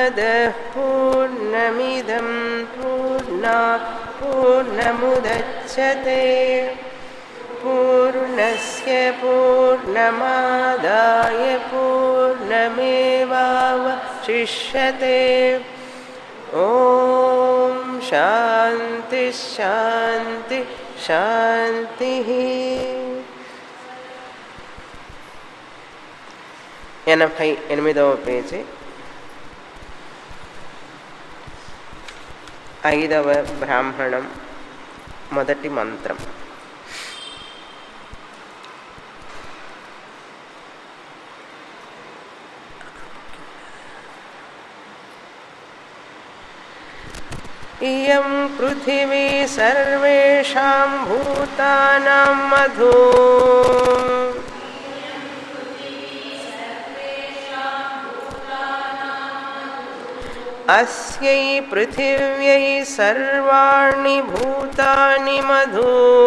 पूर्णमदः पूर्णमिदं पूर्णात् पूर्णमुदच्छते पूर्णस्य पूर्णमादाय पूर्णमेवावशिष्यते ॐ शान्ति शान्ति शान्तिः ఎనభై ఎనిమిదవ పేజీ ఐదవ బ్రాహ్మణం మొదటి మంత్రం इयं पृथिवी सर्वेषां भूतानां मधु अस्यै पृथिव्यै सर्वाणि भूतानि मधु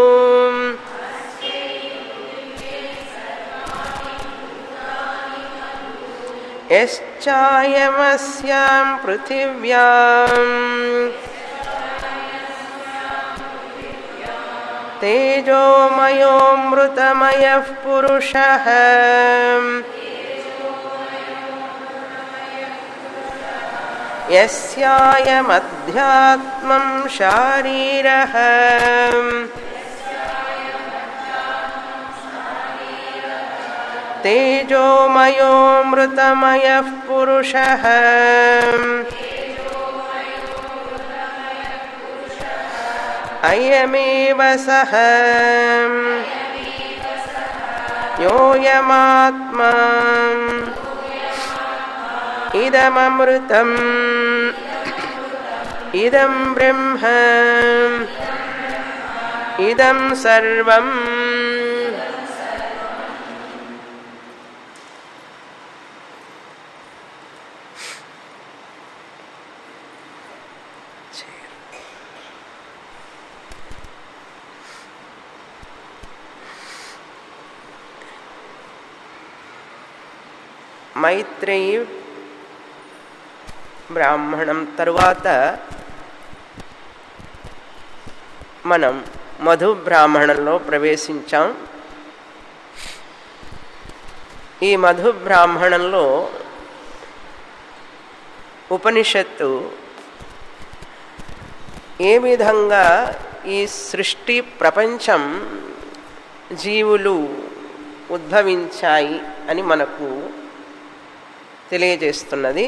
यश्चायमस्यां पृथिव्याम् तेजोमयोऽमृतमयः पुरुषः यस्यायमध्यात्मं शारीरः तेजोमयोऽमृतमयः पुरुषः अयमेव सः योऽयमात्मा इदममृतम् इदं ब्रह्म इदं सर्वम् మైత్రేయి బ్రాహ్మణం తరువాత మనం మధు బ్రాహ్మణంలో ప్రవేశించాం ఈ మధు బ్రాహ్మణంలో ఉపనిషత్తు ఏ విధంగా ఈ సృష్టి ప్రపంచం జీవులు ఉద్భవించాయి అని మనకు తెలియజేస్తున్నది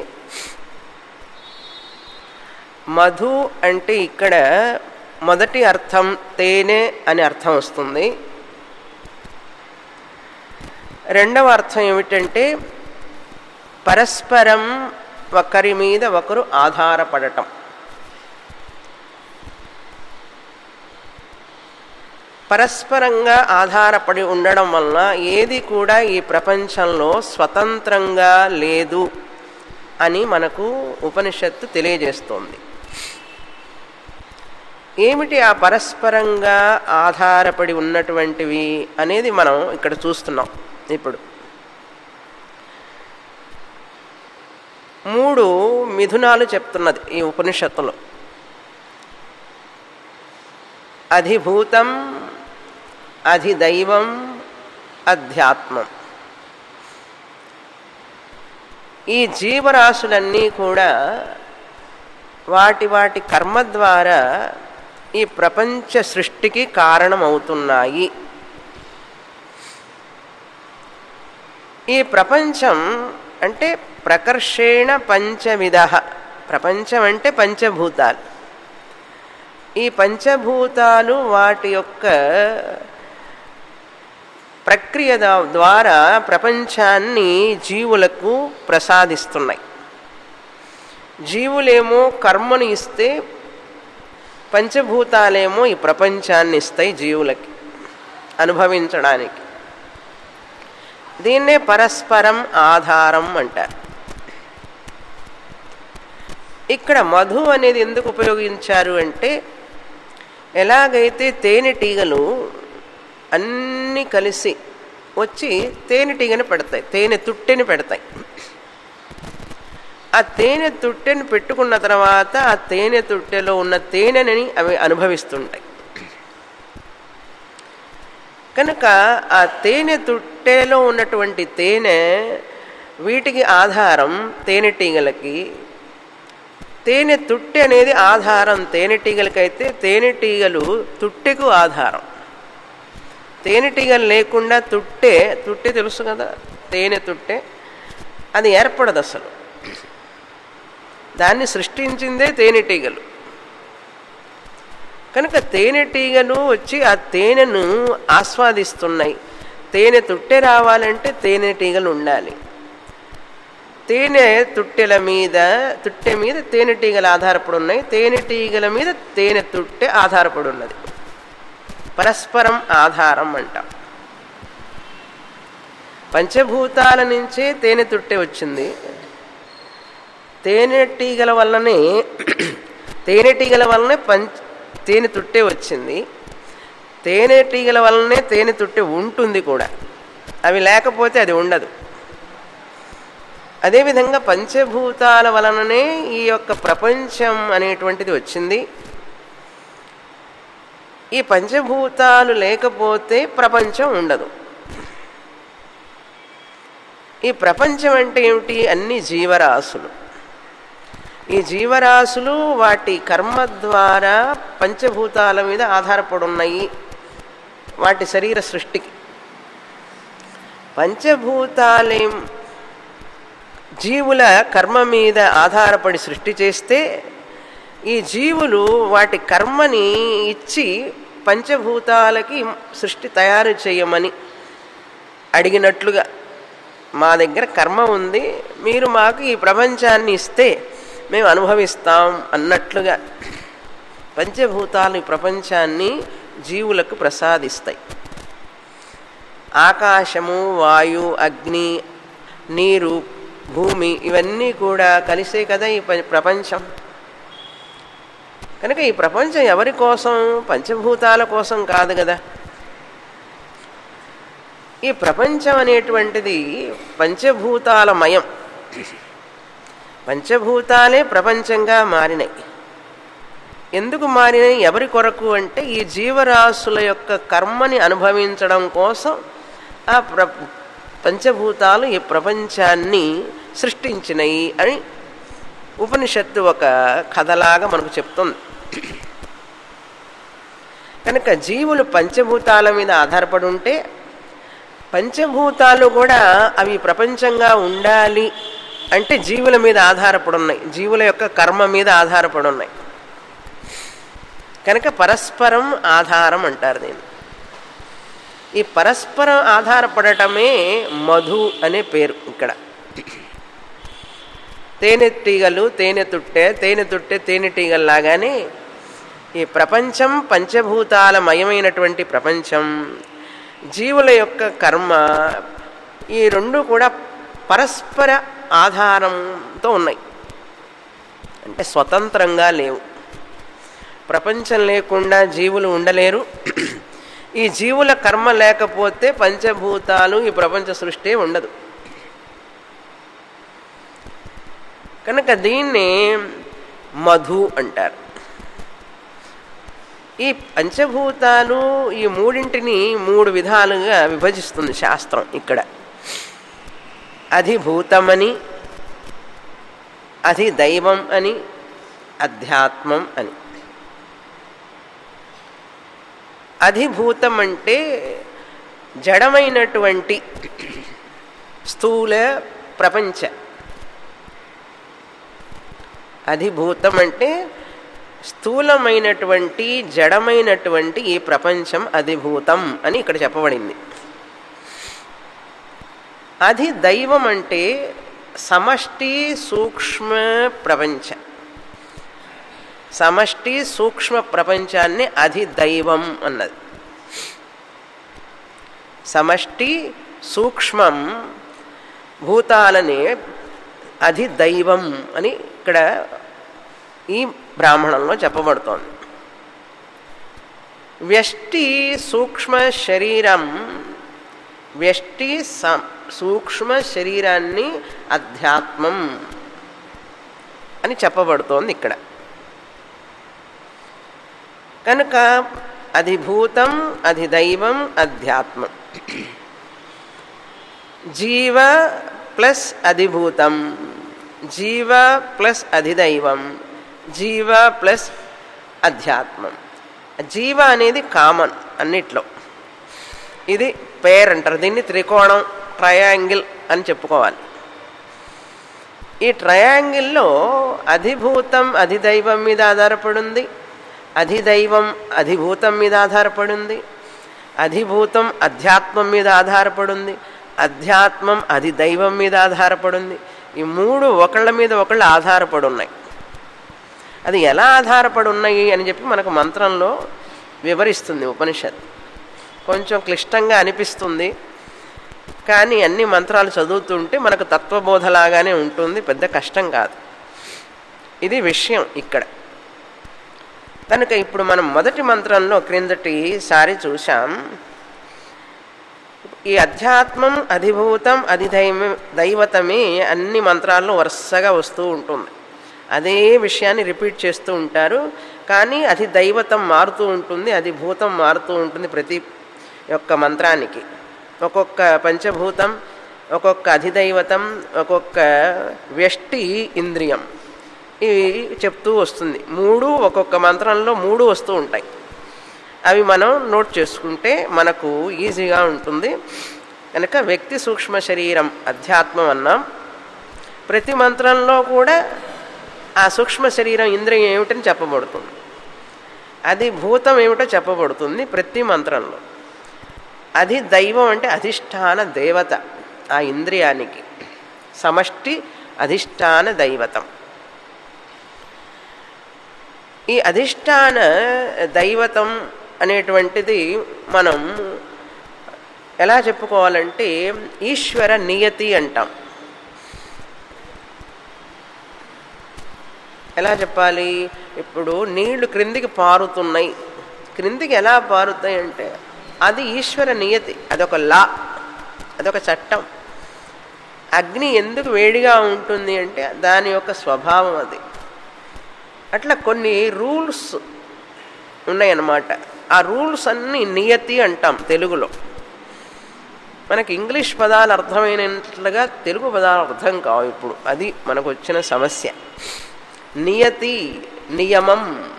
మధు అంటే ఇక్కడ మొదటి అర్థం తేనె అని అర్థం వస్తుంది రెండవ అర్థం ఏమిటంటే పరస్పరం ఒకరి మీద ఒకరు ఆధారపడటం పరస్పరంగా ఆధారపడి ఉండడం వలన ఏది కూడా ఈ ప్రపంచంలో స్వతంత్రంగా లేదు అని మనకు ఉపనిషత్తు తెలియజేస్తోంది ఏమిటి ఆ పరస్పరంగా ఆధారపడి ఉన్నటువంటివి అనేది మనం ఇక్కడ చూస్తున్నాం ఇప్పుడు మూడు మిథునాలు చెప్తున్నది ఈ ఉపనిషత్తులో అధిభూతం అధిదైవం అధ్యాత్మం ఈ జీవరాశులన్నీ కూడా వాటి వాటి కర్మ ద్వారా ఈ ప్రపంచ సృష్టికి కారణమవుతున్నాయి ఈ ప్రపంచం అంటే ప్రకర్షేణ పంచవిధ ప్రపంచం అంటే పంచభూతాలు ఈ పంచభూతాలు వాటి యొక్క ప్రక్రియ ద్వారా ప్రపంచాన్ని జీవులకు ప్రసాదిస్తున్నాయి జీవులేమో కర్మను ఇస్తే పంచభూతాలేమో ఈ ప్రపంచాన్ని ఇస్తాయి జీవులకి అనుభవించడానికి దీన్నే పరస్పరం ఆధారం అంటారు ఇక్కడ మధు అనేది ఎందుకు ఉపయోగించారు అంటే ఎలాగైతే తేనెటీగలు అన్నీ కలిసి వచ్చి తేనెటీగని పెడతాయి తేనె తుట్టెని పెడతాయి ఆ తేనె తుట్టెని పెట్టుకున్న తర్వాత ఆ తేనె తుట్టెలో ఉన్న తేనెని అవి అనుభవిస్తుంటాయి కనుక ఆ తేనె తుట్టెలో ఉన్నటువంటి తేనె వీటికి ఆధారం తేనెటీగలకి తేనె తుట్టె అనేది ఆధారం తేనెటీగలకైతే తేనెటీగలు తుట్టెకు ఆధారం తేనెటీగలు లేకుండా తుట్టె తుట్టె తెలుసు కదా తేనె తుట్టె అది ఏర్పడదు అసలు దాన్ని సృష్టించిందే తేనెటీగలు కనుక తేనెటీగలు వచ్చి ఆ తేనెను ఆస్వాదిస్తున్నాయి తేనె తుట్టె రావాలంటే తేనెటీగలు ఉండాలి తేనె తుట్టెల మీద తుట్టె మీద తేనెటీగలు ఆధారపడి ఉన్నాయి తేనెటీగల మీద తేనె తుట్టె ఆధారపడి ఉన్నది పరస్పరం ఆధారం అంటాం పంచభూతాల నుంచే తేనె తుట్టె వచ్చింది తేనెటీగల వల్లనే తేనెటీగల వల్లనే పంచ తేనె తుట్టె వచ్చింది తేనెటీగల వల్లనే తేనె తుట్టె ఉంటుంది కూడా అవి లేకపోతే అది ఉండదు అదేవిధంగా పంచభూతాల వలననే ఈ యొక్క ప్రపంచం అనేటువంటిది వచ్చింది ఈ పంచభూతాలు లేకపోతే ప్రపంచం ఉండదు ఈ ప్రపంచం అంటే ఏమిటి అన్ని జీవరాశులు ఈ జీవరాశులు వాటి కర్మ ద్వారా పంచభూతాల మీద ఆధారపడి ఉన్నాయి వాటి శరీర సృష్టికి పంచభూతాలేం జీవుల కర్మ మీద ఆధారపడి సృష్టి చేస్తే ఈ జీవులు వాటి కర్మని ఇచ్చి పంచభూతాలకి సృష్టి తయారు చేయమని అడిగినట్లుగా మా దగ్గర కర్మ ఉంది మీరు మాకు ఈ ప్రపంచాన్ని ఇస్తే మేము అనుభవిస్తాం అన్నట్లుగా పంచభూతాలు ఈ ప్రపంచాన్ని జీవులకు ప్రసాదిస్తాయి ఆకాశము వాయు అగ్ని నీరు భూమి ఇవన్నీ కూడా కలిసే కదా ఈ ప్రపంచం కనుక ఈ ప్రపంచం ఎవరి కోసం పంచభూతాల కోసం కాదు కదా ఈ ప్రపంచం అనేటువంటిది పంచభూతాల మయం పంచభూతాలే ప్రపంచంగా మారినాయి ఎందుకు మారినాయి ఎవరి కొరకు అంటే ఈ జీవరాశుల యొక్క కర్మని అనుభవించడం కోసం ఆ ప్ర పంచభూతాలు ఈ ప్రపంచాన్ని సృష్టించినాయి అని ఉపనిషత్తు ఒక కథలాగా మనకు చెప్తుంది కనుక జీవులు పంచభూతాల మీద ఆధారపడి ఉంటే పంచభూతాలు కూడా అవి ప్రపంచంగా ఉండాలి అంటే జీవుల మీద ఆధారపడి ఉన్నాయి జీవుల యొక్క కర్మ మీద ఆధారపడి ఉన్నాయి కనుక పరస్పరం ఆధారం అంటారు దీన్ని ఈ పరస్పరం ఆధారపడటమే మధు అనే పేరు ఇక్కడ తేనెటీగలు తేనె తుట్టె తేనె తుట్టె తేనెటీగల్లాగానే ఈ ప్రపంచం పంచభూతాల మయమైనటువంటి ప్రపంచం జీవుల యొక్క కర్మ ఈ రెండు కూడా పరస్పర ఆధారంతో ఉన్నాయి అంటే స్వతంత్రంగా లేవు ప్రపంచం లేకుండా జీవులు ఉండలేరు ఈ జీవుల కర్మ లేకపోతే పంచభూతాలు ఈ ప్రపంచ సృష్టి ఉండదు కనుక దీన్ని మధు అంటారు ఈ పంచభూతాలు ఈ మూడింటిని మూడు విధాలుగా విభజిస్తుంది శాస్త్రం ఇక్కడ అధిభూతమని అధిదైవం అని అధ్యాత్మం అని అధిభూతం అంటే జడమైనటువంటి స్థూల ప్రపంచ అధిభూతం అంటే స్థూలమైనటువంటి జడమైనటువంటి ఈ ప్రపంచం అధిభూతం అని ఇక్కడ చెప్పబడింది అది దైవం అంటే సమష్టి సూక్ష్మ ప్రపంచ సమష్టి సూక్ష్మ ప్రపంచాన్ని అధిదైవం అన్నది సమష్టి సూక్ష్మం భూతాలనే అధిదైవం అని ఇక్కడ ఈ బ్రాహ్మణంలో చెప్పబడుతోంది వ్యష్టి సూక్ష్మ శరీరం వ్యష్టి సూక్ష్మ శరీరాన్ని అధ్యాత్మం అని చెప్పబడుతోంది ఇక్కడ కనుక అధిభూతం అధిదైవం అధ్యాత్మం జీవ ప్లస్ అధిభూతం జీవ ప్లస్ అధిదైవం జీవ ప్లస్ అధ్యాత్మం జీవ అనేది కామన్ అన్నిట్లో ఇది పేర్ అంటారు దీన్ని త్రికోణం ట్రయాంగిల్ అని చెప్పుకోవాలి ఈ ట్రయాంగిల్లో అధిభూతం అధిదైవం మీద ఆధారపడింది అధిదైవం అధిభూతం మీద ఆధారపడింది అధిభూతం అధ్యాత్మం మీద ఆధారపడింది అధ్యాత్మం అధిదైవం మీద ఆధారపడింది ఈ మూడు ఒకళ్ళ మీద ఒకళ్ళు ఆధారపడి ఉన్నాయి అది ఎలా ఆధారపడి ఉన్నాయి అని చెప్పి మనకు మంత్రంలో వివరిస్తుంది ఉపనిషత్ కొంచెం క్లిష్టంగా అనిపిస్తుంది కానీ అన్ని మంత్రాలు చదువుతుంటే మనకు తత్వబోధలాగానే ఉంటుంది పెద్ద కష్టం కాదు ఇది విషయం ఇక్కడ కనుక ఇప్పుడు మనం మొదటి మంత్రంలో క్రిందటి సారి చూసాం ఈ అధ్యాత్మం అధిభూతం అధిదైవ దైవతమే అన్ని మంత్రాల్లో వరుసగా వస్తూ ఉంటుంది అదే విషయాన్ని రిపీట్ చేస్తూ ఉంటారు కానీ అది దైవతం మారుతూ ఉంటుంది అది భూతం మారుతూ ఉంటుంది ప్రతి యొక్క మంత్రానికి ఒక్కొక్క పంచభూతం ఒక్కొక్క అధిదైవతం ఒక్కొక్క వ్యష్టి ఇంద్రియం ఇవి చెప్తూ వస్తుంది మూడు ఒక్కొక్క మంత్రంలో మూడు వస్తూ ఉంటాయి అవి మనం నోట్ చేసుకుంటే మనకు ఈజీగా ఉంటుంది కనుక వ్యక్తి సూక్ష్మ శరీరం అధ్యాత్మం అన్నాం ప్రతి మంత్రంలో కూడా ఆ సూక్ష్మ శరీరం ఇంద్రియం ఏమిటని చెప్పబడుతుంది అది భూతం ఏమిటో చెప్పబడుతుంది ప్రతి మంత్రంలో అది దైవం అంటే అధిష్టాన దేవత ఆ ఇంద్రియానికి సమష్టి అధిష్టాన దైవతం ఈ అధిష్టాన దైవతం అనేటువంటిది మనం ఎలా చెప్పుకోవాలంటే ఈశ్వర నియతి అంటాం ఎలా చెప్పాలి ఇప్పుడు నీళ్లు క్రిందికి పారుతున్నాయి క్రిందికి ఎలా పారుతాయి అంటే అది ఈశ్వర నియతి అదొక లా అదొక చట్టం అగ్ని ఎందుకు వేడిగా ఉంటుంది అంటే దాని యొక్క స్వభావం అది అట్లా కొన్ని రూల్స్ ఉన్నాయన్నమాట ఆ రూల్స్ అన్నీ నియతి అంటాం తెలుగులో మనకి ఇంగ్లీష్ పదాలు అర్థమైనట్లుగా తెలుగు పదాలు అర్థం కావు ఇప్పుడు అది మనకు వచ్చిన సమస్య నియతి నియమం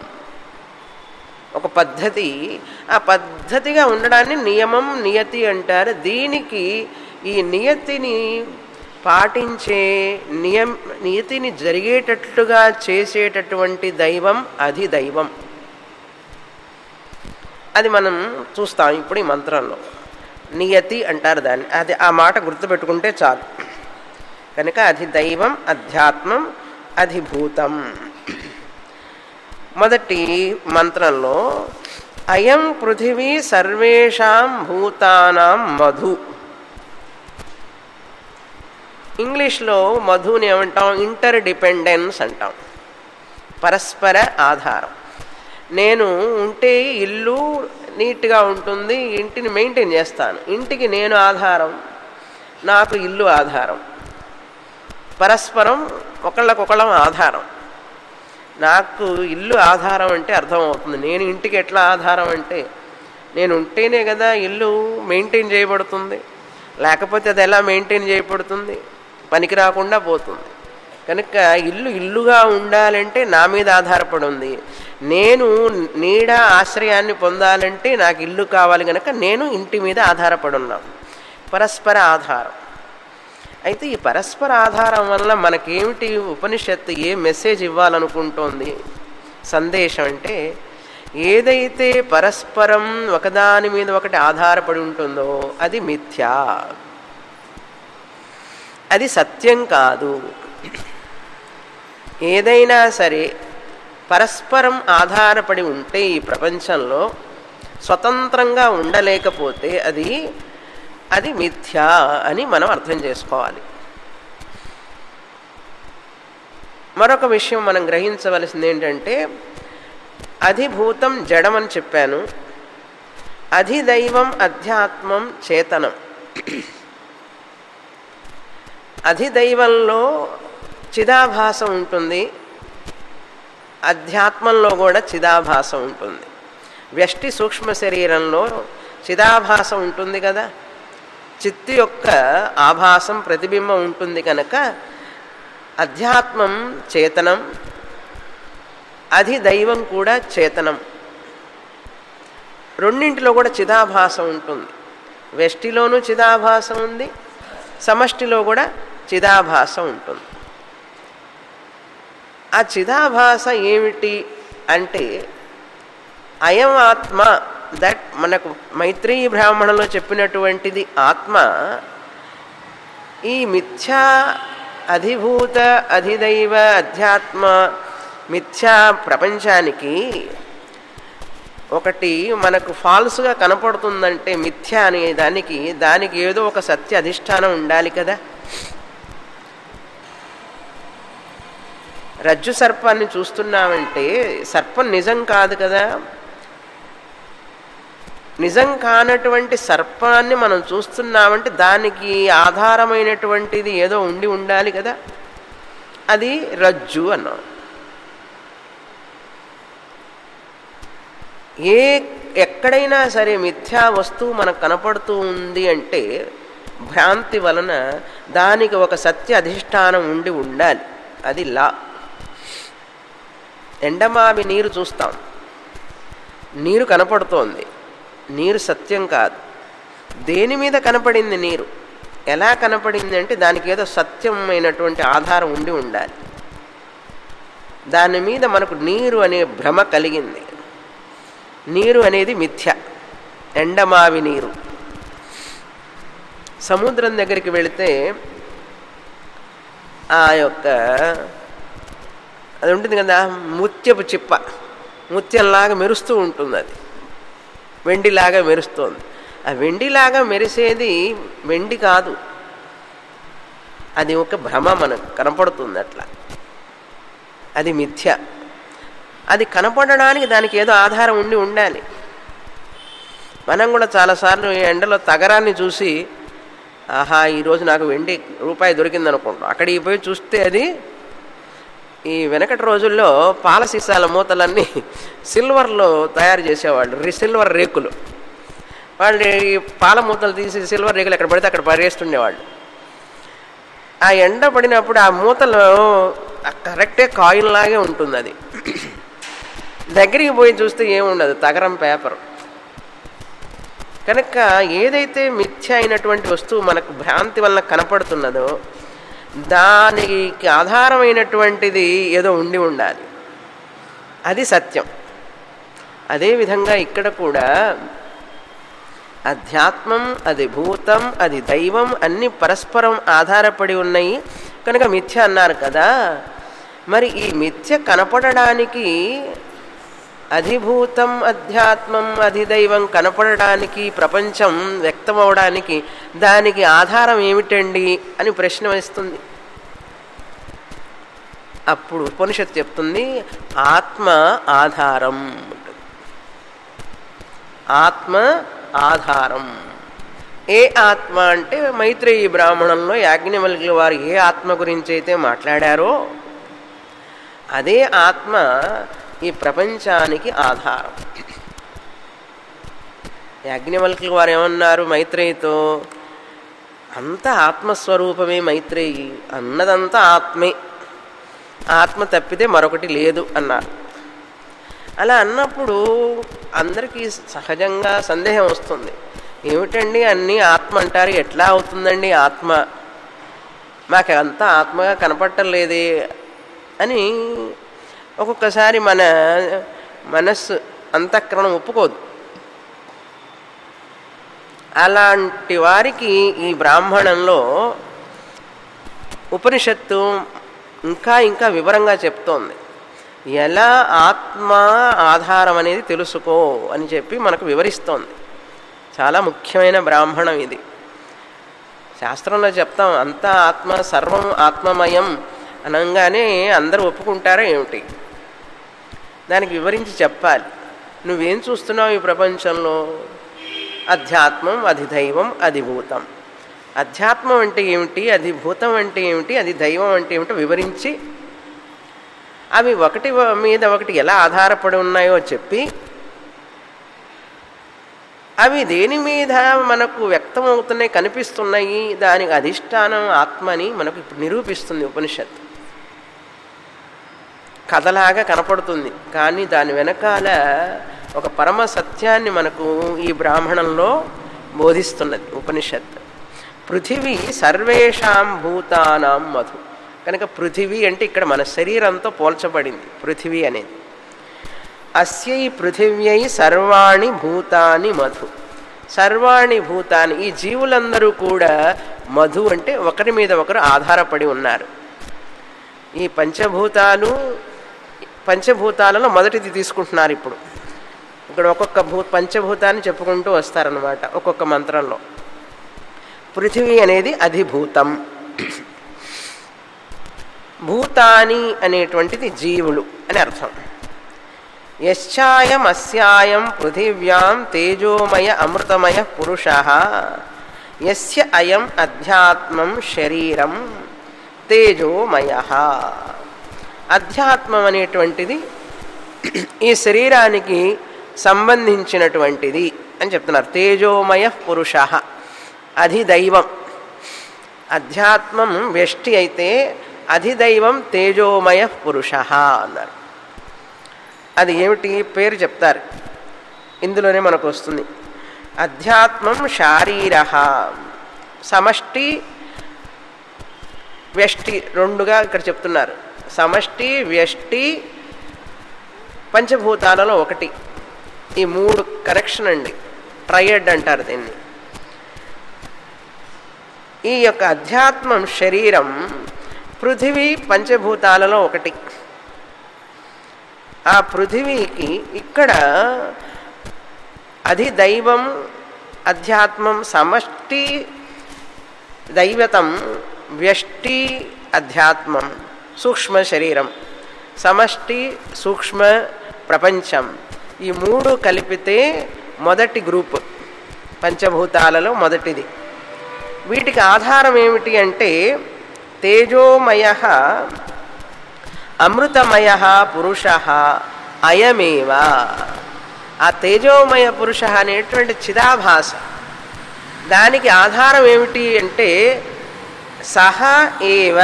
ఒక పద్ధతి ఆ పద్ధతిగా ఉండడాన్ని నియమం నియతి అంటారు దీనికి ఈ నియతిని పాటించే నియం నియతిని జరిగేటట్లుగా చేసేటటువంటి దైవం అది దైవం అది మనం చూస్తాం ఇప్పుడు ఈ మంత్రంలో నియతి అంటారు దాన్ని అది ఆ మాట గుర్తుపెట్టుకుంటే చాలు కనుక అది దైవం అధ్యాత్మం అధిభూతం మొదటి మంత్రంలో అయం పృథివీ సర్వేషాం భూతానాం మధు ఇంగ్లీష్లో మధుని ఏమంటాం ఇంటర్ డిపెండెన్స్ అంటాం పరస్పర ఆధారం నేను ఉంటే ఇల్లు నీట్గా ఉంటుంది ఇంటిని మెయింటైన్ చేస్తాను ఇంటికి నేను ఆధారం నాకు ఇల్లు ఆధారం పరస్పరం ఒకళ్ళకొకళ్ళం ఆధారం నాకు ఇల్లు ఆధారం అంటే అర్థమవుతుంది నేను ఇంటికి ఎట్లా ఆధారం అంటే నేను ఉంటేనే కదా ఇల్లు మెయింటైన్ చేయబడుతుంది లేకపోతే అది ఎలా మెయింటైన్ చేయబడుతుంది పనికి రాకుండా పోతుంది కనుక ఇల్లు ఇల్లుగా ఉండాలంటే నా మీద ఆధారపడి ఉంది నేను నీడ ఆశ్రయాన్ని పొందాలంటే నాకు ఇల్లు కావాలి కనుక నేను ఇంటి మీద ఆధారపడి ఉన్నాను పరస్పర ఆధారం అయితే ఈ పరస్పర ఆధారం వల్ల మనకేమిటి ఉపనిషత్తు ఏ మెసేజ్ ఇవ్వాలనుకుంటోంది సందేశం అంటే ఏదైతే పరస్పరం ఒకదాని మీద ఒకటి ఆధారపడి ఉంటుందో అది మిథ్యా అది సత్యం కాదు ఏదైనా సరే పరస్పరం ఆధారపడి ఉంటే ఈ ప్రపంచంలో స్వతంత్రంగా ఉండలేకపోతే అది అది మిథ్యా అని మనం అర్థం చేసుకోవాలి మరొక విషయం మనం గ్రహించవలసింది ఏంటంటే అధిభూతం జడమని చెప్పాను అధిదైవం అధ్యాత్మం చేతనం అధిదైవంలో చిదాభాసం ఉంటుంది అధ్యాత్మంలో కూడా చిదాభాసం ఉంటుంది వ్యష్టి సూక్ష్మ శరీరంలో చిదాభాసం ఉంటుంది కదా చిత్తు యొక్క ఆభాసం ప్రతిబింబం ఉంటుంది కనుక అధ్యాత్మం చేతనం అది దైవం కూడా చేతనం రెండింటిలో కూడా చిదాభాసం ఉంటుంది వెష్టిలోనూ చిదాభాసం ఉంది సమష్టిలో కూడా చిదాభాసం ఉంటుంది ఆ చిదాభాస ఏమిటి అంటే అయం ఆత్మ దట్ మనకు మైత్రీ బ్రాహ్మణంలో చెప్పినటువంటిది ఆత్మ ఈ మిథ్యా అధిభూత అధిదైవ అధ్యాత్మ మిథ్యా ప్రపంచానికి ఒకటి మనకు ఫాల్స్గా కనపడుతుందంటే మిథ్య అనే దానికి దానికి ఏదో ఒక సత్య అధిష్టానం ఉండాలి కదా రజ్జు సర్పాన్ని చూస్తున్నామంటే సర్పం నిజం కాదు కదా నిజం కానటువంటి సర్పాన్ని మనం చూస్తున్నామంటే దానికి ఆధారమైనటువంటిది ఏదో ఉండి ఉండాలి కదా అది రజ్జు అన్నాం ఏ ఎక్కడైనా సరే మిథ్యా వస్తువు మనకు కనపడుతూ ఉంది అంటే భ్రాంతి వలన దానికి ఒక సత్య అధిష్టానం ఉండి ఉండాలి అది లా ఎండమావి నీరు చూస్తాం నీరు కనపడుతోంది నీరు సత్యం కాదు దేని మీద కనపడింది నీరు ఎలా కనపడింది అంటే దానికి ఏదో సత్యమైనటువంటి ఆధారం ఉండి ఉండాలి దాని మీద మనకు నీరు అనే భ్రమ కలిగింది నీరు అనేది మిథ్య ఎండమావి నీరు సముద్రం దగ్గరికి వెళితే ఆ యొక్క అది ఉంటుంది కదా ముత్యపు చిప్ప ముత్యంలాగా మెరుస్తూ ఉంటుంది అది వెండిలాగా మెరుస్తోంది ఆ వెండిలాగా మెరిసేది వెండి కాదు అది ఒక భ్రమ మనకు కనపడుతుంది అట్లా అది మిథ్య అది కనపడడానికి దానికి ఏదో ఆధారం ఉండి ఉండాలి మనం కూడా చాలాసార్లు ఈ ఎండలో తగరాన్ని చూసి ఆహా ఈరోజు నాకు వెండి రూపాయి దొరికింది అనుకుంటాం అక్కడికి పోయి చూస్తే అది ఈ వెనకటి రోజుల్లో పాల సీసాల మూతలన్నీ సిల్వర్లో తయారు చేసేవాళ్ళు రి సిల్వర్ రేకులు వాళ్ళు ఈ పాల మూతలు తీసి సిల్వర్ రేకులు ఎక్కడ పడితే అక్కడ పడేస్తుండేవాళ్ళు ఆ ఎండ పడినప్పుడు ఆ మూతలో కరెక్టే కాయిన్ లాగే ఉంటుంది అది దగ్గరికి పోయి చూస్తే ఏముండదు తగరం పేపర్ కనుక ఏదైతే మిథ్య అయినటువంటి వస్తువు మనకు భ్రాంతి వలన కనపడుతున్నదో దానికి ఆధారమైనటువంటిది ఏదో ఉండి ఉండాలి అది సత్యం అదేవిధంగా ఇక్కడ కూడా అధ్యాత్మం అది భూతం అది దైవం అన్ని పరస్పరం ఆధారపడి ఉన్నాయి కనుక మిథ్య అన్నారు కదా మరి ఈ మిథ్య కనపడడానికి అధిభూతం అధ్యాత్మం అధిదైవం కనపడడానికి ప్రపంచం వ్యక్తమవడానికి దానికి ఆధారం ఏమిటండి అని ప్రశ్న వేస్తుంది అప్పుడు ఉపనిషత్తు చెప్తుంది ఆత్మ ఆధారం ఆత్మ ఆధారం ఏ ఆత్మ అంటే మైత్రేయి బ్రాహ్మణంలో యాజ్ఞవల్కుల వారు ఏ ఆత్మ గురించి అయితే మాట్లాడారో అదే ఆత్మ ఈ ప్రపంచానికి ఆధారం యాజ్ఞవల్కుల వారు ఏమన్నారు మైత్రేయితో అంత ఆత్మస్వరూపమే మైత్రేయి అన్నదంతా ఆత్మే ఆత్మ తప్పితే మరొకటి లేదు అన్నారు అలా అన్నప్పుడు అందరికీ సహజంగా సందేహం వస్తుంది ఏమిటండి అన్నీ ఆత్మ అంటారు ఎట్లా అవుతుందండి ఆత్మ మాకు అంతా ఆత్మగా కనపడటం లేదే అని ఒక్కొక్కసారి మన మనస్సు అంతఃకరణం ఒప్పుకోదు అలాంటి వారికి ఈ బ్రాహ్మణంలో ఉపనిషత్తు ఇంకా ఇంకా వివరంగా చెప్తోంది ఎలా ఆత్మ ఆధారం అనేది తెలుసుకో అని చెప్పి మనకు వివరిస్తోంది చాలా ముఖ్యమైన బ్రాహ్మణం ఇది శాస్త్రంలో చెప్తాం అంతా ఆత్మ సర్వం ఆత్మమయం అనగానే అందరూ ఒప్పుకుంటారా ఏమిటి దానికి వివరించి చెప్పాలి నువ్వేం చూస్తున్నావు ఈ ప్రపంచంలో అధ్యాత్మం అధిదైవం అధిభూతం అధ్యాత్మం అంటే ఏమిటి అధిభూతం అంటే ఏమిటి అది దైవం అంటే ఏమిటో వివరించి అవి ఒకటి వ- మీద ఒకటి ఎలా ఆధారపడి ఉన్నాయో చెప్పి అవి దేని మీద మనకు వ్యక్తమవుతున్నాయి కనిపిస్తున్నాయి దానికి అధిష్టానం ఆత్మని మనకు ఇప్పుడు నిరూపిస్తుంది ఉపనిషత్తు కథలాగా కనపడుతుంది కానీ దాని వెనకాల ఒక పరమ సత్యాన్ని మనకు ఈ బ్రాహ్మణంలో బోధిస్తున్నది ఉపనిషత్తు పృథివీ సర్వేషాం భూతానాం మధు కనుక పృథివీ అంటే ఇక్కడ మన శరీరంతో పోల్చబడింది పృథివీ అనేది అస్యై పృథివ్యై సర్వాణి భూతాని మధు సర్వాణి భూతాని ఈ జీవులందరూ కూడా మధు అంటే ఒకరి మీద ఒకరు ఆధారపడి ఉన్నారు ఈ పంచభూతాలు పంచభూతాలలో మొదటిది తీసుకుంటున్నారు ఇప్పుడు ఇక్కడ ఒక్కొక్క భూ పంచభూతాన్ని చెప్పుకుంటూ వస్తారనమాట ఒక్కొక్క మంత్రంలో పృథివీ అనేది అధిభూతం భూతాని అనేటువంటిది జీవులు అని అర్థం యశ్చాయం అస్యాయం పృథివ్యాం తేజోమయ అమృతమయ పురుష యస్య అయం అధ్యాత్మం శరీరం తేజోమయ అధ్యాత్మం అనేటువంటిది ఈ శరీరానికి సంబంధించినటువంటిది అని చెప్తున్నారు తేజోమయ పురుష అధిదైవం అధ్యాత్మం వ్యష్టి అయితే అధిదైవం తేజోమయ పురుష అన్నారు అది ఏమిటి పేరు చెప్తారు ఇందులోనే మనకు వస్తుంది అధ్యాత్మం శారీర సమష్టి వ్యష్టి రెండుగా ఇక్కడ చెప్తున్నారు సమష్టి వ్యష్టి పంచభూతాలలో ఒకటి ఈ మూడు కరెక్షన్ అండి ట్రయడ్ అంటారు దీన్ని ఈ యొక్క అధ్యాత్మం శరీరం పృథివీ పంచభూతాలలో ఒకటి ఆ పృథివీకి ఇక్కడ అధిదైవం అధ్యాత్మం సమష్టి దైవతం వ్యష్టి అధ్యాత్మం సూక్ష్మ శరీరం సమష్టి సూక్ష్మ ప్రపంచం ఈ మూడు కలిపితే మొదటి గ్రూప్ పంచభూతాలలో మొదటిది వీటికి ఆధారం ఏమిటి అంటే తేజోమయ అమృతమయ పురుష అయమేవ ఆ తేజోమయ పురుష అనేటువంటి చిదాభాస దానికి ఆధారం ఏమిటి అంటే సహ ఏవ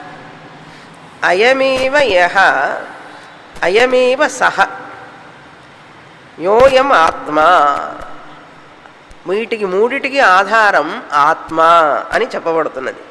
అయమేవ యహ అయమేవ సహ యోయం ఆత్మ వీటికి మూడిటికి ఆధారం ఆత్మ అని చెప్పబడుతున్నది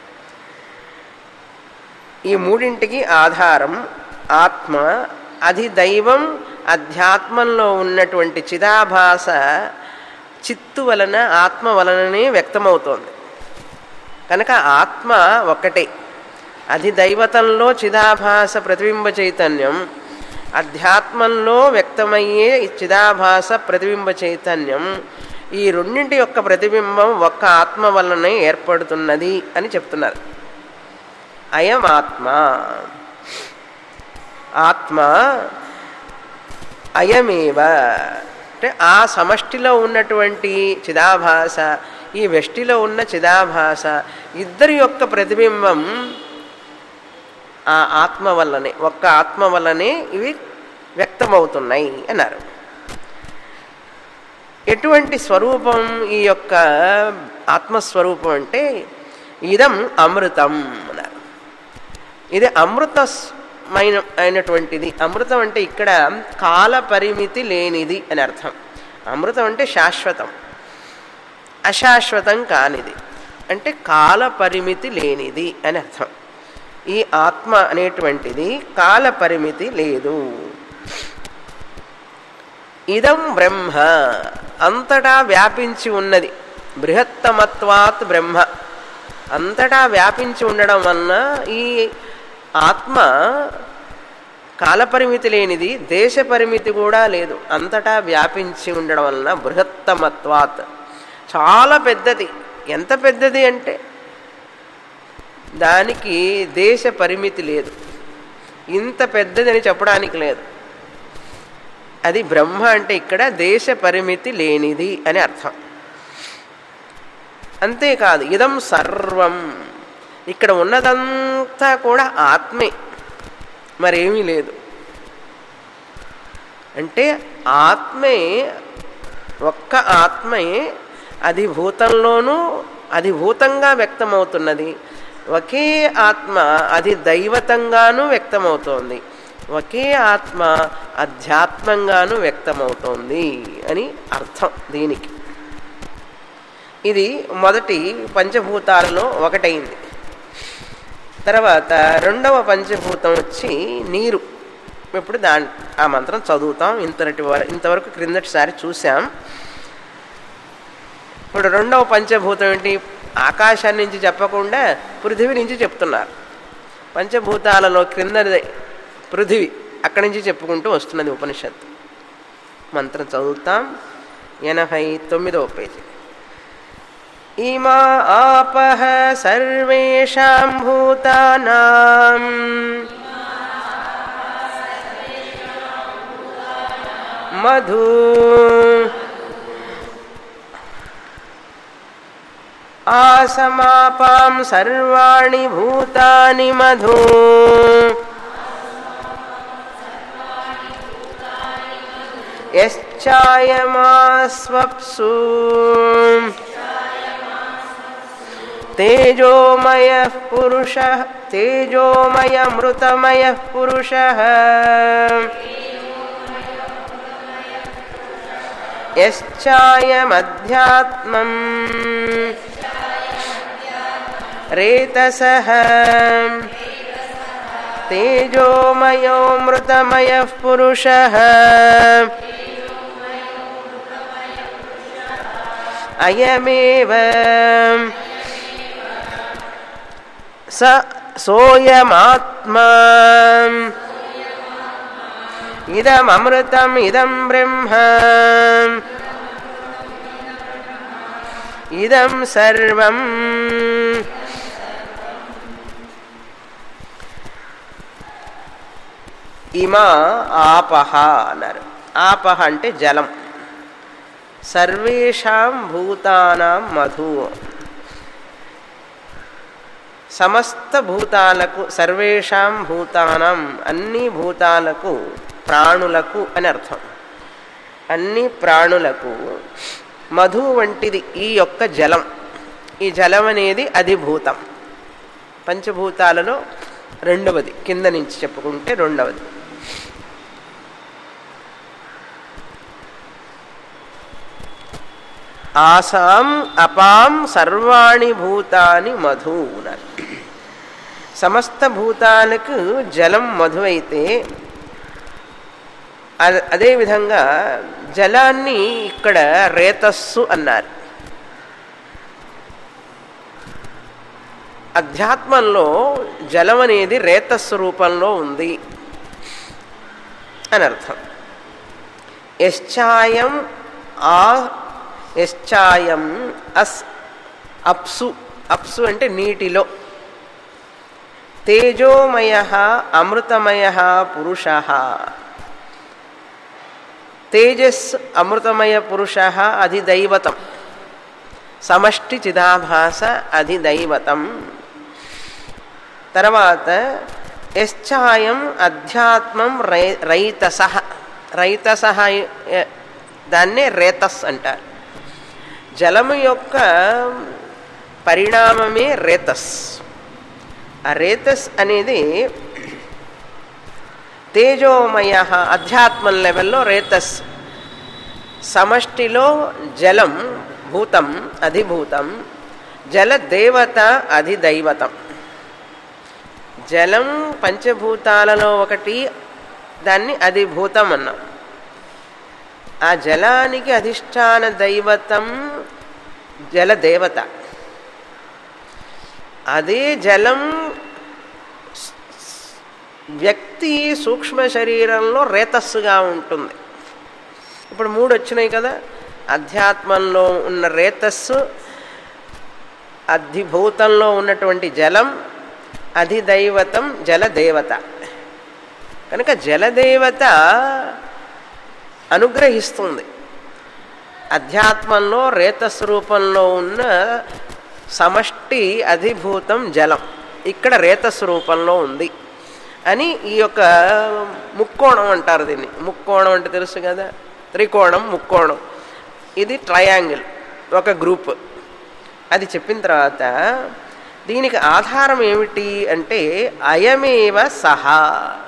ఈ మూడింటికి ఆధారం ఆత్మ అది దైవం అధ్యాత్మంలో ఉన్నటువంటి చిదాభాస చిత్తు వలన ఆత్మ వలననే వ్యక్తమవుతోంది కనుక ఆత్మ ఒక్కటే అది దైవతంలో చిదాభాస ప్రతిబింబ చైతన్యం అధ్యాత్మంలో వ్యక్తమయ్యే చిదాభాస ప్రతిబింబ చైతన్యం ఈ రెండింటి యొక్క ప్రతిబింబం ఒక్క ఆత్మ వలనే ఏర్పడుతున్నది అని చెప్తున్నారు అయం ఆత్మ ఆత్మ అయమేవ అంటే ఆ సమష్టిలో ఉన్నటువంటి చిదాభాస ఈ వెష్టిలో ఉన్న చిదాభాస ఇద్దరి యొక్క ప్రతిబింబం ఆ ఆత్మ వల్లనే ఒక్క ఆత్మ వల్లనే ఇవి వ్యక్తమవుతున్నాయి అన్నారు ఎటువంటి స్వరూపం ఈ యొక్క ఆత్మస్వరూపం అంటే ఇదం అమృతం అన్నారు ఇది అమృతమైన అయినటువంటిది అమృతం అంటే ఇక్కడ కాల పరిమితి లేనిది అని అర్థం అమృతం అంటే శాశ్వతం అశాశ్వతం కానిది అంటే కాల పరిమితి లేనిది అని అర్థం ఈ ఆత్మ అనేటువంటిది కాల పరిమితి లేదు ఇదం బ్రహ్మ అంతటా వ్యాపించి ఉన్నది బృహత్తమత్వాత్ బ్రహ్మ అంతటా వ్యాపించి ఉండడం వలన ఈ ఆత్మ కాలపరిమితి లేనిది దేశ పరిమితి కూడా లేదు అంతటా వ్యాపించి ఉండడం వలన బృహత్తమత్వాత్ చాలా పెద్దది ఎంత పెద్దది అంటే దానికి దేశ పరిమితి లేదు ఇంత పెద్దదని చెప్పడానికి లేదు అది బ్రహ్మ అంటే ఇక్కడ దేశ పరిమితి లేనిది అని అర్థం అంతేకాదు ఇదం సర్వం ఇక్కడ ఉన్నదంతా కూడా ఆత్మే మరేమీ లేదు అంటే ఆత్మే ఒక్క ఆత్మే అధిభూతంలోనూ అధిభూతంగా వ్యక్తమవుతున్నది ఒకే ఆత్మ అది దైవతంగాను వ్యక్తమవుతోంది ఒకే ఆత్మ అధ్యాత్మంగాను వ్యక్తమవుతోంది అని అర్థం దీనికి ఇది మొదటి పంచభూతాలలో ఒకటైంది తర్వాత రెండవ పంచభూతం వచ్చి నీరు ఇప్పుడు దాని ఆ మంత్రం చదువుతాం ఇంతటి వరకు ఇంతవరకు క్రిందటిసారి చూసాం ఇప్పుడు రెండవ పంచభూతం ఏంటి ఆకాశాన్ని నుంచి చెప్పకుండా పృథివీ నుంచి చెప్తున్నారు పంచభూతాలలో క్రిందది పృథివీ అక్కడి నుంచి చెప్పుకుంటూ వస్తున్నది ఉపనిషత్తు మంత్రం చదువుతాం ఎనభై తొమ్మిదవ పేజీ ఇమా ఆపహ సర్వేషాం భూతానాం మధు ఆసమాపాం సర్వాణి భూతాని మధు యశ్చాయమాస్వప్సు తేజోమయ పురుష తేజోమయ మృతమయ పురుష యశ్చాయమధ్యాత్మం రేతస తేజోమయో మృతమయ పురుష అయమేవ స సోయమాత్మా ఇదమృతం ఇదం బ్రహ్మ ఇదం సర్వం ఇమా ఆపహ అన్నారు ఆపహ అంటే జలం సర్వేషాం భూతానాం మధు సమస్త భూతాలకు సర్వేషాం భూతానం అన్ని భూతాలకు ప్రాణులకు అని అర్థం అన్ని ప్రాణులకు మధు వంటిది ఈ యొక్క జలం ఈ జలం అనేది అధిభూతం పంచభూతాలలో రెండవది కింద నుంచి చెప్పుకుంటే రెండవది ఆసాం అపాం సర్వాణి భూతాని మధు అన్నారు సమస్త భూతాలకు జలం మధు అయితే అదేవిధంగా జలాన్ని ఇక్కడ రేతస్సు అన్నారు అధ్యాత్మంలో జలం అనేది రేతస్సు రూపంలో ఉంది అని అర్థం యశ్చాయం ఆ యశ్చాయం అస్ అప్సు అప్సు అంటే నీటిలో తేజోమయ అమృతమయ పురుష తేజస్ అమృతమయ పురుష అధిదైవతం సమష్టి చిదాభాస అధిదైవతం తర్వాత యశ్చాయం అధ్యాత్మం రై రైతస రైతస దాన్నే రేతస్ అంటారు జలము యొక్క పరిణామమే రేతస్ ఆ రేతస్ అనేది తేజోమయ అధ్యాత్మం లెవెల్లో రేతస్ సమష్టిలో జలం భూతం అధిభూతం జల దేవత అధిదైవతం జలం పంచభూతాలలో ఒకటి దాన్ని అధిభూతం అన్నాం ఆ జలానికి అధిష్టాన దైవతం జలదేవత అదే జలం వ్యక్తి సూక్ష్మ శరీరంలో రేతస్సుగా ఉంటుంది ఇప్పుడు మూడు వచ్చినాయి కదా అధ్యాత్మంలో ఉన్న రేతస్సు అధిభూతంలో ఉన్నటువంటి జలం అధిదైవతం జలదేవత కనుక జలదేవత అనుగ్రహిస్తుంది అధ్యాత్మంలో రేతస్ రూపంలో ఉన్న సమష్టి అధిభూతం జలం ఇక్కడ రేతస్ రూపంలో ఉంది అని ఈ యొక్క ముక్కోణం అంటారు దీన్ని ముక్కోణం అంటే తెలుసు కదా త్రికోణం ముక్కోణం ఇది ట్రయాంగిల్ ఒక గ్రూప్ అది చెప్పిన తర్వాత దీనికి ఆధారం ఏమిటి అంటే అయమేవ సహా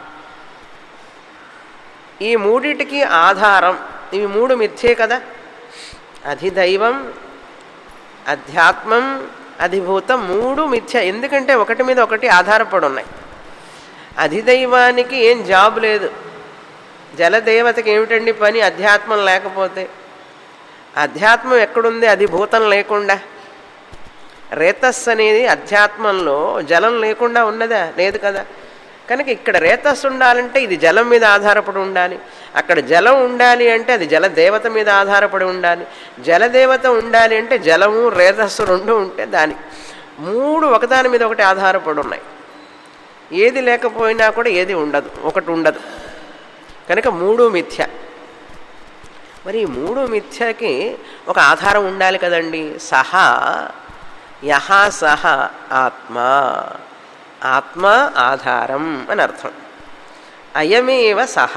ఈ మూడిటికి ఆధారం ఇవి మూడు మిథ్యే కదా అధిదైవం అధ్యాత్మం అధిభూతం మూడు మిథ్య ఎందుకంటే ఒకటి మీద ఒకటి ఆధారపడి ఉన్నాయి అధిదైవానికి ఏం జాబ్ లేదు జలదేవతకి ఏమిటండి పని అధ్యాత్మం లేకపోతే అధ్యాత్మం ఎక్కడుంది అధిభూతం లేకుండా రేతస్ అనేది అధ్యాత్మంలో జలం లేకుండా ఉన్నదా లేదు కదా కనుక ఇక్కడ రేతస్సు ఉండాలంటే ఇది జలం మీద ఆధారపడి ఉండాలి అక్కడ జలం ఉండాలి అంటే అది జలదేవత మీద ఆధారపడి ఉండాలి జలదేవత ఉండాలి అంటే జలము రేతస్సు రెండు ఉంటే దాని మూడు ఒకదాని మీద ఒకటి ఆధారపడి ఉన్నాయి ఏది లేకపోయినా కూడా ఏది ఉండదు ఒకటి ఉండదు కనుక మూడు మిథ్య మరి ఈ మూడు మిథ్యకి ఒక ఆధారం ఉండాలి కదండి సహా యహ సహ ఆత్మ ఆత్మ ఆధారం అని అర్థం అయమేవ సహ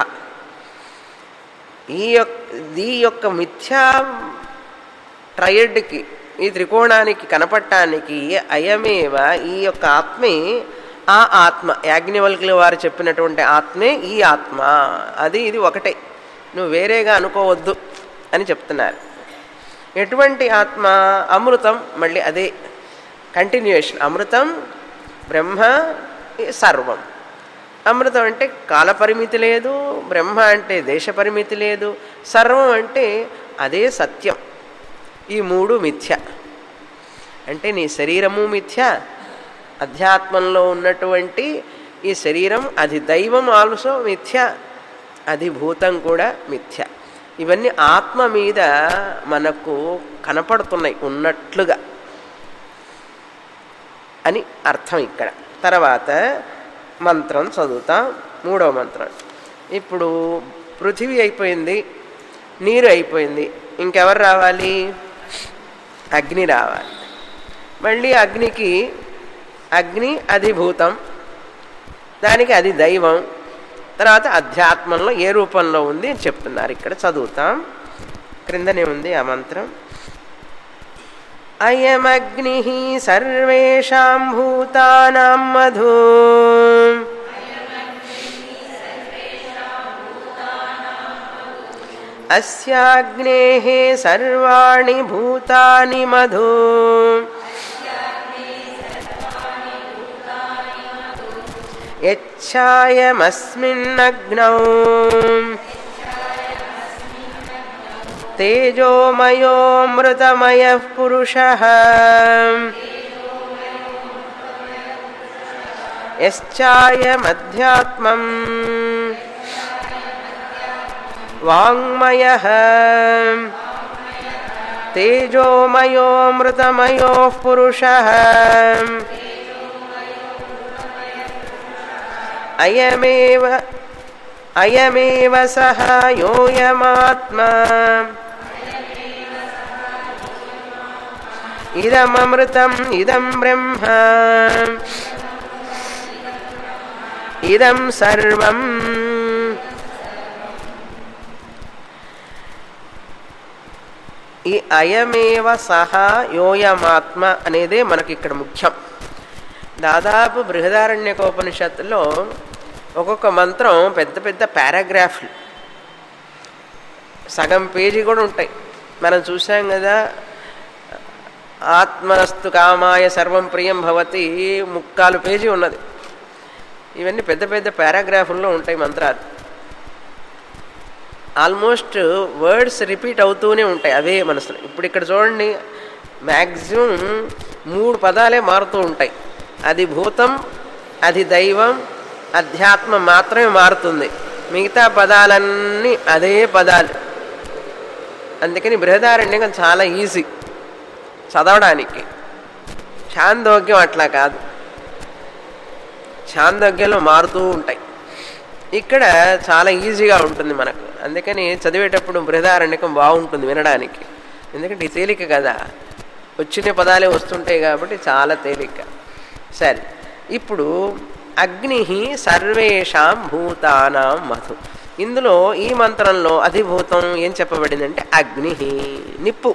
ఈ యొక్క ఈ యొక్క మిథ్యా ట్రయడ్కి ఈ త్రికోణానికి కనపడటానికి అయమేవ ఈ యొక్క ఆత్మే ఆ ఆత్మ యాజ్ఞవల్కుల వారు చెప్పినటువంటి ఆత్మే ఈ ఆత్మ అది ఇది ఒకటే నువ్వు వేరేగా అనుకోవద్దు అని చెప్తున్నారు ఎటువంటి ఆత్మ అమృతం మళ్ళీ అదే కంటిన్యూషన్ అమృతం బ్రహ్మ సర్వం అమృతం అంటే కాలపరిమితి లేదు బ్రహ్మ అంటే దేశ పరిమితి లేదు సర్వం అంటే అదే సత్యం ఈ మూడు మిథ్య అంటే నీ శరీరము మిథ్య అధ్యాత్మంలో ఉన్నటువంటి ఈ శరీరం అది దైవం ఆల్సో మిథ్య అది భూతం కూడా మిథ్య ఇవన్నీ ఆత్మ మీద మనకు కనపడుతున్నాయి ఉన్నట్లుగా అని అర్థం ఇక్కడ తర్వాత మంత్రం చదువుతాం మూడవ మంత్రం ఇప్పుడు పృథివీ అయిపోయింది నీరు అయిపోయింది ఇంకెవరు రావాలి అగ్ని రావాలి మళ్ళీ అగ్నికి అగ్ని అది భూతం దానికి అది దైవం తర్వాత అధ్యాత్మంలో ఏ రూపంలో ఉంది అని చెప్తున్నారు ఇక్కడ చదువుతాం క్రిందనే ఉంది ఆ మంత్రం అయమగ్ని సర్వేషాం భూతానాం మధు అస్యాగ్నే సర్వాణి భూతాని మధు యచ్ఛాయమస్మిన్నగ్నౌ తేజోమయోమృతమయ పురుష యశ్చాయమధ్యాత్మం వాङ्मय తేజోమయోమృతమయో పురుష అయమేవ అయమేవ సహ యోయమాత్మా ఇదమృతం ఇదం బ్రహ్మ ఇదం సర్వం ఈ అయమేవ సహా యోయమాత్మ అనేదే మనకి ఇక్కడ ముఖ్యం దాదాపు బృహదారణ్యకోపనిషత్తులో ఒక్కొక్క మంత్రం పెద్ద పెద్ద పారాగ్రాఫ్లు సగం పేజీ కూడా ఉంటాయి మనం చూసాం కదా ఆత్మనస్తు కామాయ సర్వం ప్రియం భవతి ముక్కాలు పేజీ ఉన్నది ఇవన్నీ పెద్ద పెద్ద పారాగ్రాఫుల్లో ఉంటాయి మంత్రాలు ఆల్మోస్ట్ వర్డ్స్ రిపీట్ అవుతూనే ఉంటాయి అవే మనసులో ఇప్పుడు ఇక్కడ చూడండి మ్యాక్సిమం మూడు పదాలే మారుతూ ఉంటాయి అది భూతం అది దైవం అధ్యాత్మం మాత్రమే మారుతుంది మిగతా పదాలన్నీ అదే పదాలు అందుకని బృహదారణ్యం చాలా ఈజీ చదవడానికి చాందోగ్యం అట్లా కాదు చాందోగ్యంలో మారుతూ ఉంటాయి ఇక్కడ చాలా ఈజీగా ఉంటుంది మనకు అందుకని చదివేటప్పుడు బృహదారణ్యకం బాగుంటుంది వినడానికి ఎందుకంటే ఇది తేలిక కదా వచ్చిన పదాలే వస్తుంటాయి కాబట్టి చాలా తేలిక సరే ఇప్పుడు అగ్ని సర్వేషాం భూతానాం మధు ఇందులో ఈ మంత్రంలో అధిభూతం ఏం చెప్పబడిందంటే అగ్ని నిప్పు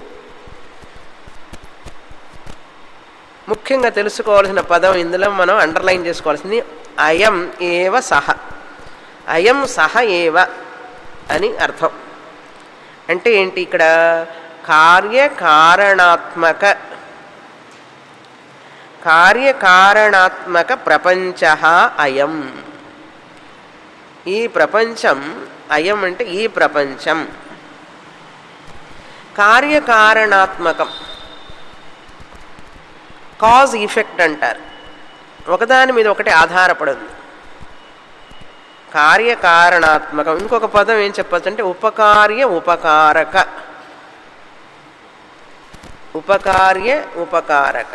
ముఖ్యంగా తెలుసుకోవాల్సిన పదం ఇందులో మనం అండర్లైన్ చేసుకోవాల్సింది అయం ఏవ సహ అయం సహ ఏవ అని అర్థం అంటే ఏంటి ఇక్కడ కార్యకారణాత్మక కార్యకారణాత్మక ప్రపంచ అయం ఈ ప్రపంచం అయం అంటే ఈ ప్రపంచం కార్యకారణాత్మకం కాజ్ ఈఫెక్ట్ అంటారు ఒకదాని మీద ఒకటి ఆధారపడింది కార్యకారణాత్మకం ఇంకొక పదం ఏం చెప్పచ్చు అంటే ఉపకార్య ఉపకారక ఉపకార్య ఉపకారక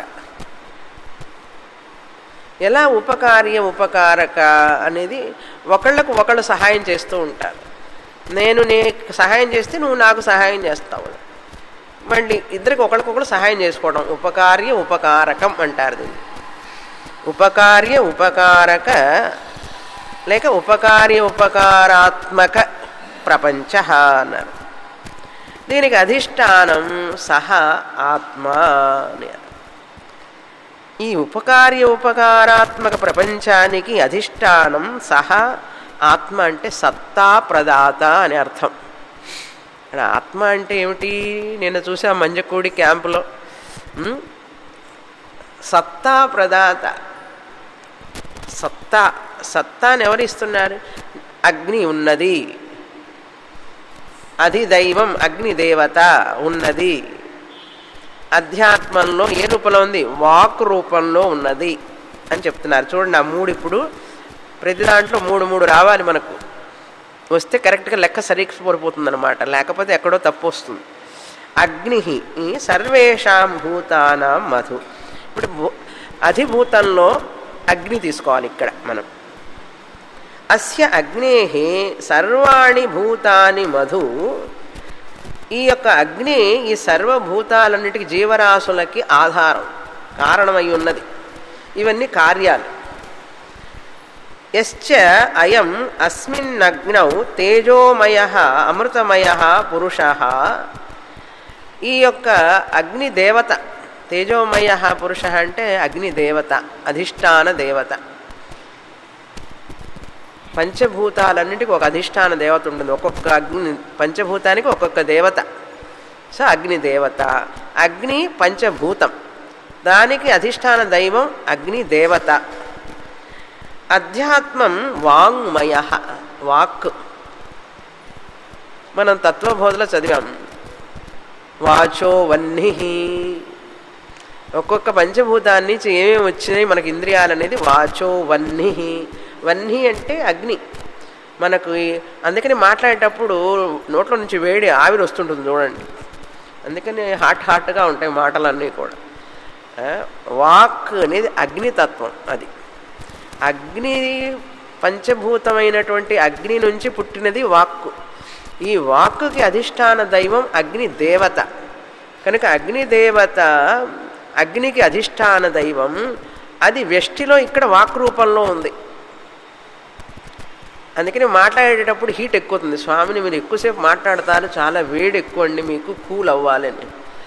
ఎలా ఉపకార్య ఉపకారక అనేది ఒకళ్ళకు ఒకళ్ళు సహాయం చేస్తూ ఉంటారు నేను నీ సహాయం చేస్తే నువ్వు నాకు సహాయం చేస్తావు మళ్ళీ ఇద్దరికి ఒకరికొకరు సహాయం చేసుకోవడం ఉపకార్య ఉపకారకం అంటారు దీన్ని ఉపకార్య ఉపకారక లేక ఉపకార్య ఉపకారాత్మక ప్రపంచ అన్నారు దీనికి అధిష్టానం సహ ఆత్మ అని ఈ ఉపకార్య ఉపకారాత్మక ప్రపంచానికి అధిష్టానం సహ ఆత్మ అంటే సత్తా ప్రదాత అని అర్థం ఇక్కడ ఆత్మ అంటే ఏమిటి నేను చూసా మంజకూడి క్యాంపులో ఉమ్, సత్తా ప్రదాత సత్తా సత్తాని ఎవరు ఇస్తున్నారు అగ్ని ఉన్నది అధిదైవం అగ్నిదేవత ఉన్నది అధ్యాత్మంలో ఏ రూపంలో ఉంది వాక్ రూపంలో ఉన్నది అని చెప్తున్నారు చూడండి ఆ మూడు ఇప్పుడు ప్రతి దాంట్లో మూడు మూడు రావాలి మనకు వస్తే కరెక్ట్గా లెక్క సరిపోతుంది అనమాట లేకపోతే ఎక్కడో తప్పు వస్తుంది అగ్ని సర్వేషాం భూతానాం మధు ఇప్పుడు భూ- అధిభూతంలో అగ్ని తీసుకోవాలి ఇక్కడ మనం అస్య అగ్నే సర్వాణి భూతాని మధు ఈ యొక్క అగ్ని ఈ సర్వభూతాలన్నిటికీ జీవరాశులకి ఆధారం కారణమై ఉన్నది ఇవన్నీ కార్యాలు యశ్చ అయం అస్మిన్నగ్నౌ తేజోమయ అమృతమయ పురుష ఈ యొక్క అగ్ని దేవత తేజోమయ పురుష అంటే అగ్ని దేవత అధిష్టాన దేవత పంచభూతాలన్నిటికీ ఒక అధిష్టాన దేవత ఉంటుంది ఒక్కొక్క అగ్ని పంచభూతానికి ఒక్కొక్క దేవత సో అగ్ని దేవత అగ్ని పంచభూతం దానికి అధిష్టాన దైవం అగ్ని దేవత అధ్యాత్మం వాంగ్మయ వాక్ మనం తత్వబోధలో చదివాం వాచో వహ్ని ఒక్కొక్క పంచభూతాన్ని నుంచి ఏమేమి వచ్చినాయి మనకి ఇంద్రియాలు అనేది వాచో వహ్ని వహ్ని అంటే అగ్ని మనకు ఈ- అందుకని మాట్లాడేటప్పుడు నోట్లో నుంచి వేడి ఆవిరి వస్తుంటుంది చూడండి అందుకని హాట్ హాట్గా ఉంటాయి మాటలన్నీ కూడా ఆ, వాక్ అనేది అగ్నితత్వం అది అగ్ని పంచభూతమైనటువంటి అగ్ని నుంచి పుట్టినది వాక్కు ఈ వాక్కుకి అధిష్టాన దైవం అగ్ని దేవత కనుక అగ్ని దేవత అగ్నికి అధిష్టాన దైవం అది వ్యష్టిలో ఇక్కడ వాక్ రూపంలో ఉంది అందుకని మాట్లాడేటప్పుడు హీట్ ఎక్కువతుంది స్వామిని మీరు ఎక్కువసేపు మాట్లాడతారు చాలా వేడి ఎక్కువ అండి మీకు కూల్ అవ్వాలని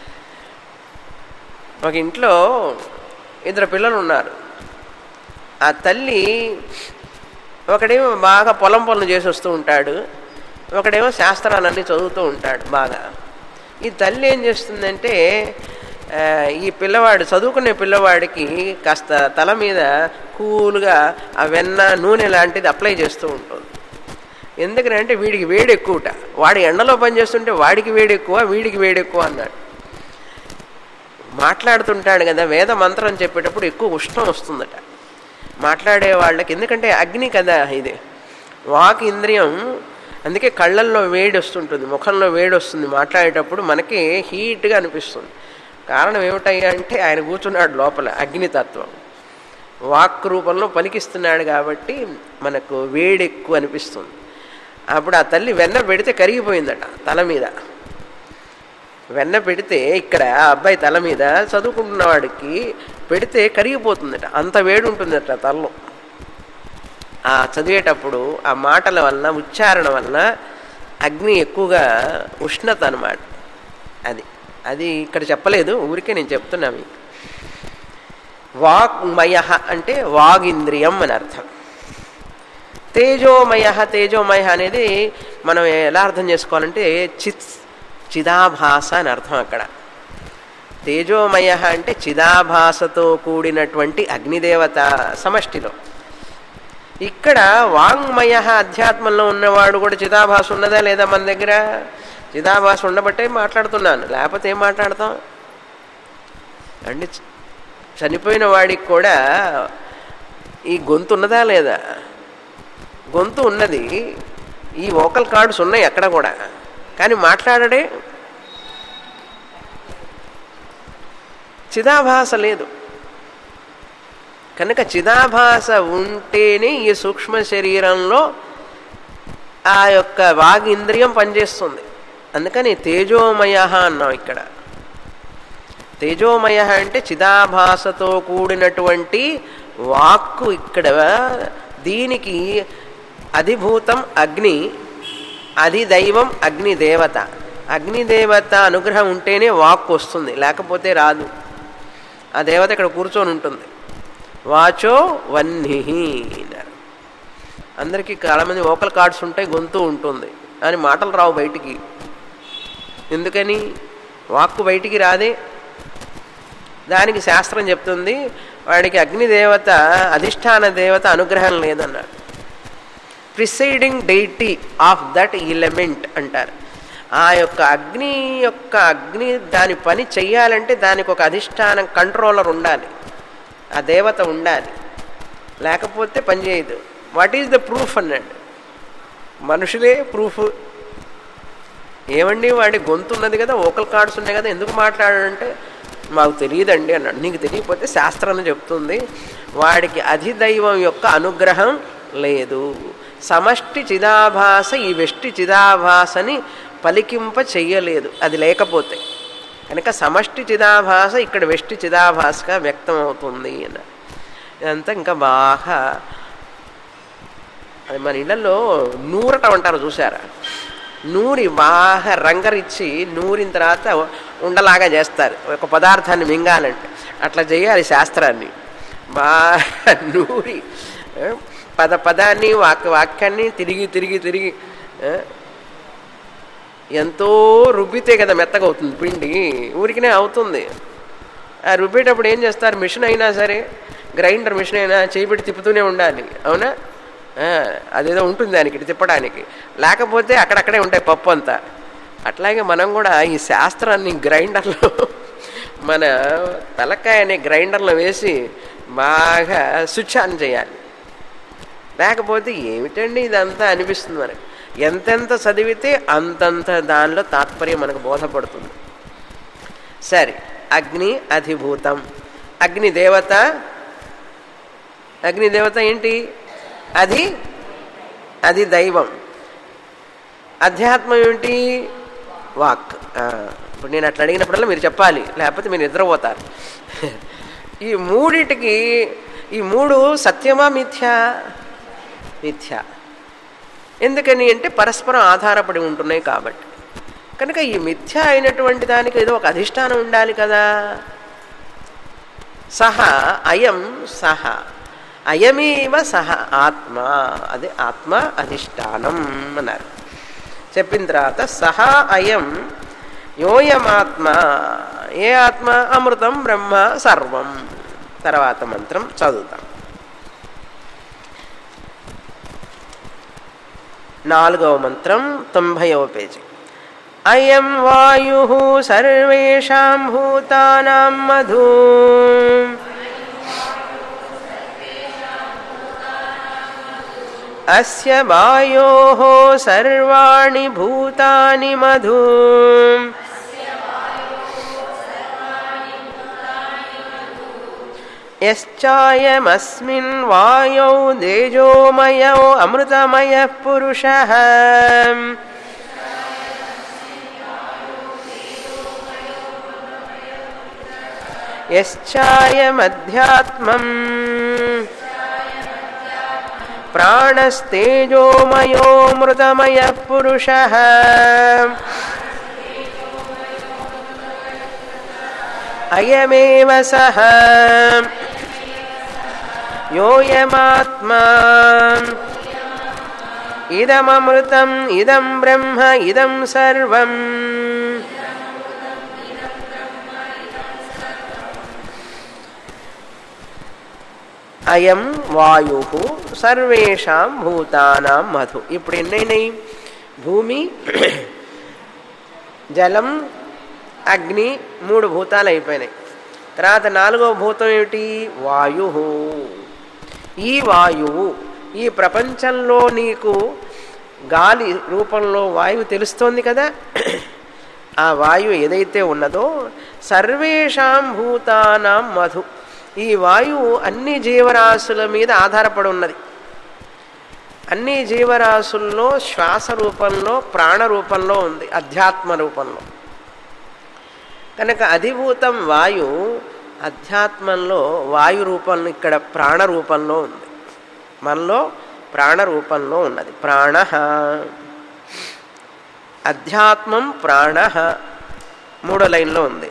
ఒక ఇంట్లో ఇద్దరు పిల్లలు ఉన్నారు ఆ తల్లి ఒకడేమో బాగా పొలం పనులు చేసి వస్తూ ఉంటాడు ఒకడేమో శాస్త్రాలన్నీ చదువుతూ ఉంటాడు బాగా ఈ తల్లి ఏం చేస్తుందంటే ఆ, ఈ పిల్లవాడు చదువుకునే పిల్లవాడికి కాస్త తల మీద కూల్గా ఆ వెన్న నూనె లాంటిది అప్లై చేస్తూ ఉంటుంది ఎందుకంటే వీడికి వేడి ఎక్కువట వాడి ఎండలో పనిచేస్తుంటే వాడికి వేడి ఎక్కువ వీడికి వేడి ఎక్కువ అన్నాడు మాట్లాడుతుంటాడు కదా వేద మంత్రం చెప్పేటప్పుడు ఎక్కువ ఉష్ణం వస్తుందట మాట్లాడే వాళ్ళకి ఎందుకంటే అగ్ని కదా ఇది వాక్ ఇంద్రియం అందుకే కళ్ళల్లో వేడి వస్తుంటుంది ముఖంలో వేడి వస్తుంది మాట్లాడేటప్పుడు మనకి హీట్గా అనిపిస్తుంది కారణం ఏమిటయ్యా అంటే ఆయన కూర్చున్నాడు లోపల అగ్నితత్వం వాక్ రూపంలో పలికిస్తున్నాడు కాబట్టి మనకు వేడి ఎక్కువ అనిపిస్తుంది అప్పుడు ఆ తల్లి వెన్న పెడితే కరిగిపోయిందట తల మీద వెన్న పెడితే ఇక్కడ ఆ అబ్బాయి తల మీద చదువుకుంటున్న వాడికి పెడితే కరిగిపోతుందట అంత వేడి ఉంటుందట తలలో ఆ చదివేటప్పుడు ఆ మాటల వలన ఉచ్చారణ వలన అగ్ని ఎక్కువగా ఉష్ణత అనమాట అది అది ఇక్కడ చెప్పలేదు ఊరికే నేను చెప్తున్నా మీకు వాగ్మయ అంటే వాగింద్రియం అని అర్థం తేజోమయ తేజోమయ అనేది మనం ఎలా అర్థం చేసుకోవాలంటే చిత్ చిదాభాస అని అర్థం అక్కడ తేజోమయ అంటే చిదాభాసతో కూడినటువంటి అగ్నిదేవత సమష్టిలో ఇక్కడ వాంగ్మయ అధ్యాత్మంలో ఉన్నవాడు కూడా చిదాభాస ఉన్నదా లేదా మన దగ్గర చిదాభాస ఉండబట్టే మాట్లాడుతున్నాను లేకపోతే ఏం మాట్లాడతాం అంటే చనిపోయిన వాడికి కూడా ఈ గొంతు ఉన్నదా లేదా గొంతు ఉన్నది ఈ వోకల్ కార్డ్స్ ఉన్నాయి అక్కడ కూడా కానీ మాట్లాడడే చిదాభాస లేదు కనుక చిదాభాస ఉంటేనే ఈ సూక్ష్మ శరీరంలో ఆ యొక్క వాగింద్రియం పనిచేస్తుంది అందుకని తేజోమయ అన్నాం ఇక్కడ తేజోమయ అంటే చిదాభాసతో కూడినటువంటి వాక్కు ఇక్కడ దీనికి అధిభూతం అగ్ని అధిదైవం అగ్ని దేవత అగ్నిదేవత అనుగ్రహం ఉంటేనే వాక్కు వస్తుంది లేకపోతే రాదు ఆ దేవత ఇక్కడ కూర్చొని ఉంటుంది వాచో వన్హి అన్నారు అందరికీ చాలామంది ఓకల్ కార్డ్స్ ఉంటాయి గొంతు ఉంటుంది అని మాటలు రావు బయటికి ఎందుకని వాక్కు బయటికి రాదే దానికి శాస్త్రం చెప్తుంది వాడికి అగ్నిదేవత అధిష్టాన దేవత అనుగ్రహం లేదన్నాడు presiding deity of that element అంటారు ఆ యొక్క అగ్ని యొక్క అగ్ని దాని పని చెయ్యాలంటే దానికి ఒక అధిష్టానం కంట్రోలర్ ఉండాలి ఆ దేవత ఉండాలి లేకపోతే పనిచేయదు వాట్ ఈజ్ ద ప్రూఫ్ అన్నాడు మనుషులే ప్రూఫ్ ఏమండి వాడి గొంతు ఉన్నది కదా ఓకల్ కార్డ్స్ ఉన్నాయి కదా ఎందుకు మాట్లాడాడంటే మాకు తెలియదండి అన్నాడు నీకు తెలియకపోతే శాస్త్రం చెప్తుంది వాడికి అధిదైవం యొక్క అనుగ్రహం లేదు సమష్టి చిదాభాస ఈ వెష్టి చిదాభాసని పలికింప చెయ్యలేదు అది లేకపోతే కనుక సమష్టి చిదాభాస ఇక్కడ వెష్టి చిదాభాసగా వ్యక్తం అవుతుంది అన్న ఇదంతా ఇంకా బాగా అది మన ఇళ్లలో నూరటం అంటారు చూసారా నూరి బాగా రంగరిచ్చి నూరిన తర్వాత ఉండలాగా చేస్తారు ఒక పదార్థాన్ని మింగాలంటే అట్లా చేయాలి శాస్త్రాన్ని బాగా నూరి పద పదాన్ని వాక్య వాక్యాన్ని తిరిగి తిరిగి తిరిగి ఎంతో రుబ్బితే కదా మెత్తగా అవుతుంది పిండి ఊరికినే అవుతుంది ఆ రుబ్బేటప్పుడు ఏం చేస్తారు మిషన్ అయినా సరే గ్రైండర్ మిషన్ అయినా చేయిబెట్టి తిప్పుతూనే ఉండాలి అవునా అదేదో ఉంటుంది దానికి తిప్పడానికి లేకపోతే అక్కడక్కడే ఉంటాయి పప్పు అంతా అట్లాగే మనం కూడా ఈ శాస్త్రాన్ని గ్రైండర్లో మన తలకాయని గ్రైండర్లో వేసి బాగా స్విచ్ ఆన్ చేయాలి లేకపోతే ఏమిటండి ఇదంతా అనిపిస్తుంది మనకి ఎంతెంత చదివితే అంతంత దానిలో తాత్పర్యం మనకు బోధపడుతుంది సరే అగ్ని అధిభూతం అగ్ని దేవత అగ్ని దేవత ఏంటి అది అది దైవం అధ్యాత్మం ఏమిటి వాక్ ఇప్పుడు నేను అట్లా అడిగినప్పుడల్లా మీరు చెప్పాలి లేకపోతే మీరు నిద్రపోతారు ఈ మూడిటికి ఈ మూడు సత్యమా మిథ్యా మిథ్యా ఎందుకని అంటే పరస్పరం ఆధారపడి ఉంటున్నాయి కాబట్టి కనుక ఈ మిథ్య అయినటువంటి దానికి ఏదో ఒక అధిష్టానం ఉండాలి కదా సహ అయం సహ అయమేవ సహ ఆత్మ అదే ఆత్మ అధిష్టానం అన్నారు చెప్పిన తర్వాత సహ అయం యోయమాత్మ ఏ ఆత్మ అమృతం బ్రహ్మ సర్వం తర్వాత మంత్రం చదువుతాం నాలుగవ మంత్రం తొంభైవ పేజీ అయం వాయు సర్వేషాం భూతానాం మధు అస్య వాయో సర్వాణి భూతాని మధు యశ్చాయమస్మిన్ వాయౌ తేజోమయౌ అమృతమయ పురుష యశ్చాయమధ్యాత్మం ప్రాణస్తేజోమయోమృతమయ పురుష అయమేవ సహ యోయమాత్మా ఇదమమృతం ఇదం బ్రహ్మ ఇదం సర్వం అయం వాయు సర్వేషాం భూతానాం మధు ఇప్పుడు ఎన్నైనాయి భూమి జలం అగ్ని మూడు భూతాలు అయిపోయినాయి తర్వాత నాలుగవ భూతం ఏమిటి వాయు ఈ వాయువు ఈ ప్రపంచంలో నీకు గాలి రూపంలో వాయువు తెలుస్తోంది కదా ఆ వాయువు ఏదైతే ఉన్నదో సర్వేషాం భూతానాం మధు ఈ వాయువు అన్ని జీవరాశుల మీద ఆధారపడి ఉన్నది అన్ని జీవరాశుల్లో శ్వాస రూపంలో ప్రాణ రూపంలో ఉంది అధ్యాత్మ రూపంలో కనుక అధిభూతం వాయు అధ్యాత్మంలో వాయు రూపంలో ఇక్కడ ప్రాణ రూపంలో ఉంది మనలో ప్రాణ రూపంలో ఉన్నది ప్రాణ అధ్యాత్మం ప్రాణ మూడో లైన్లో ఉంది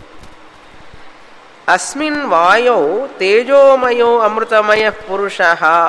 అస్మిన్ వాయౌ తేజోమయో అమృతమయ పురుష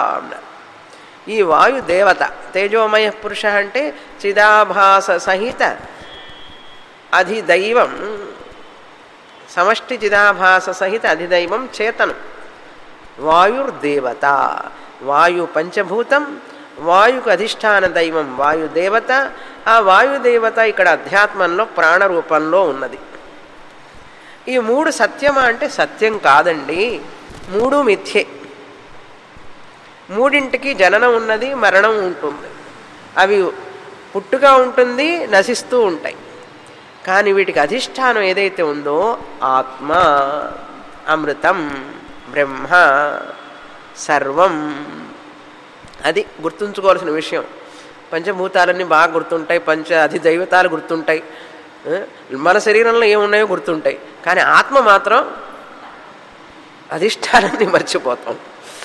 ఈ వాయు దేవత తేజోమయ పురుష అంటే చిదాభాస సహిత అధిదైవం సమష్టి చిదాభాస సహిత అధిదైవం చేతనం వాయుర్దేవత వాయు పంచభూతం వాయుకు అధిష్టాన దైవం వాయుదేవత ఆ వాయుదేవత ఇక్కడ అధ్యాత్మంలో ప్రాణ రూపంలో ఉన్నది ఈ మూడు సత్యమా అంటే సత్యం కాదండి మూడు మిథ్యే మూడింటికి జననం ఉన్నది మరణం ఉంటుంది అవి పుట్టుక ఉంటుంది నశిస్తూ ఉంటాయి కానీ వీటికి అధిష్టానం ఏదైతే ఉందో ఆత్మ అమృతం బ్రహ్మ సర్వం అది గుర్తుంచుకోవాల్సిన విషయం పంచభూతాలన్నీ బాగా గుర్తుంటాయి పంచ అధిదైవతాలు గుర్తుంటాయి మన శరీరంలో ఏమున్నాయో గుర్తుంటాయి కానీ ఆత్మ మాత్రం అధిష్టానాన్ని మర్చిపోతాం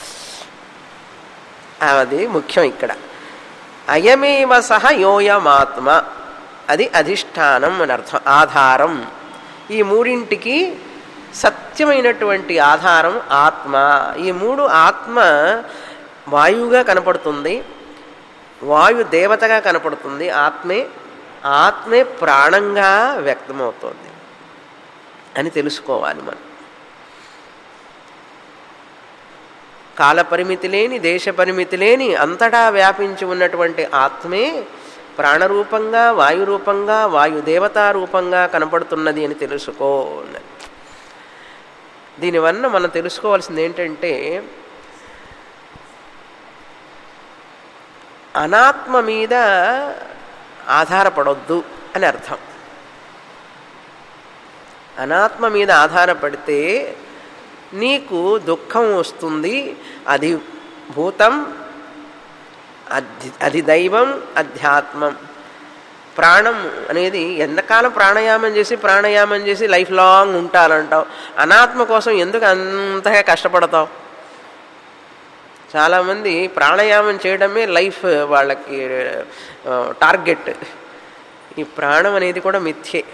అది ముఖ్యం ఇక్కడ అయమేవ సహ యోయమాత్మ అది అధిష్టానం అని అర్థం ఆధారం ఈ మూడింటికి సత్యమైనటువంటి ఆధారం ఆత్మ ఈ మూడు ఆత్మ వాయువుగా కనపడుతుంది వాయు దేవతగా కనపడుతుంది ఆత్మే ఆత్మే ప్రాణంగా వ్యక్తమవుతోంది అని తెలుసుకోవాలి మనం కాలపరిమితి లేని దేశ పరిమితి లేని అంతటా వ్యాపించి ఉన్నటువంటి ఆత్మే ప్రాణరూపంగా వాయురూపంగా వాయుదేవతా రూపంగా కనపడుతున్నది అని తెలుసుకో దీనివల్ల మనం తెలుసుకోవాల్సింది ఏంటంటే అనాత్మ మీద ఆధారపడొద్దు అని అర్థం అనాత్మ మీద ఆధారపడితే నీకు దుఃఖం వస్తుంది అది భూతం అధి అది దైవం అధ్యాత్మం ప్రాణం అనేది ఎంతకాలం ప్రాణాయామం చేసి ప్రాణాయామం చేసి లైఫ్ లాంగ్ ఉంటానంటావు అనాత్మ కోసం ఎందుకు అంతగా కష్టపడతావు చాలామంది ప్రాణాయామం చేయడమే లైఫ్ వాళ్ళకి టార్గెట్ ఈ ప్రాణం అనేది కూడా మిథ్యే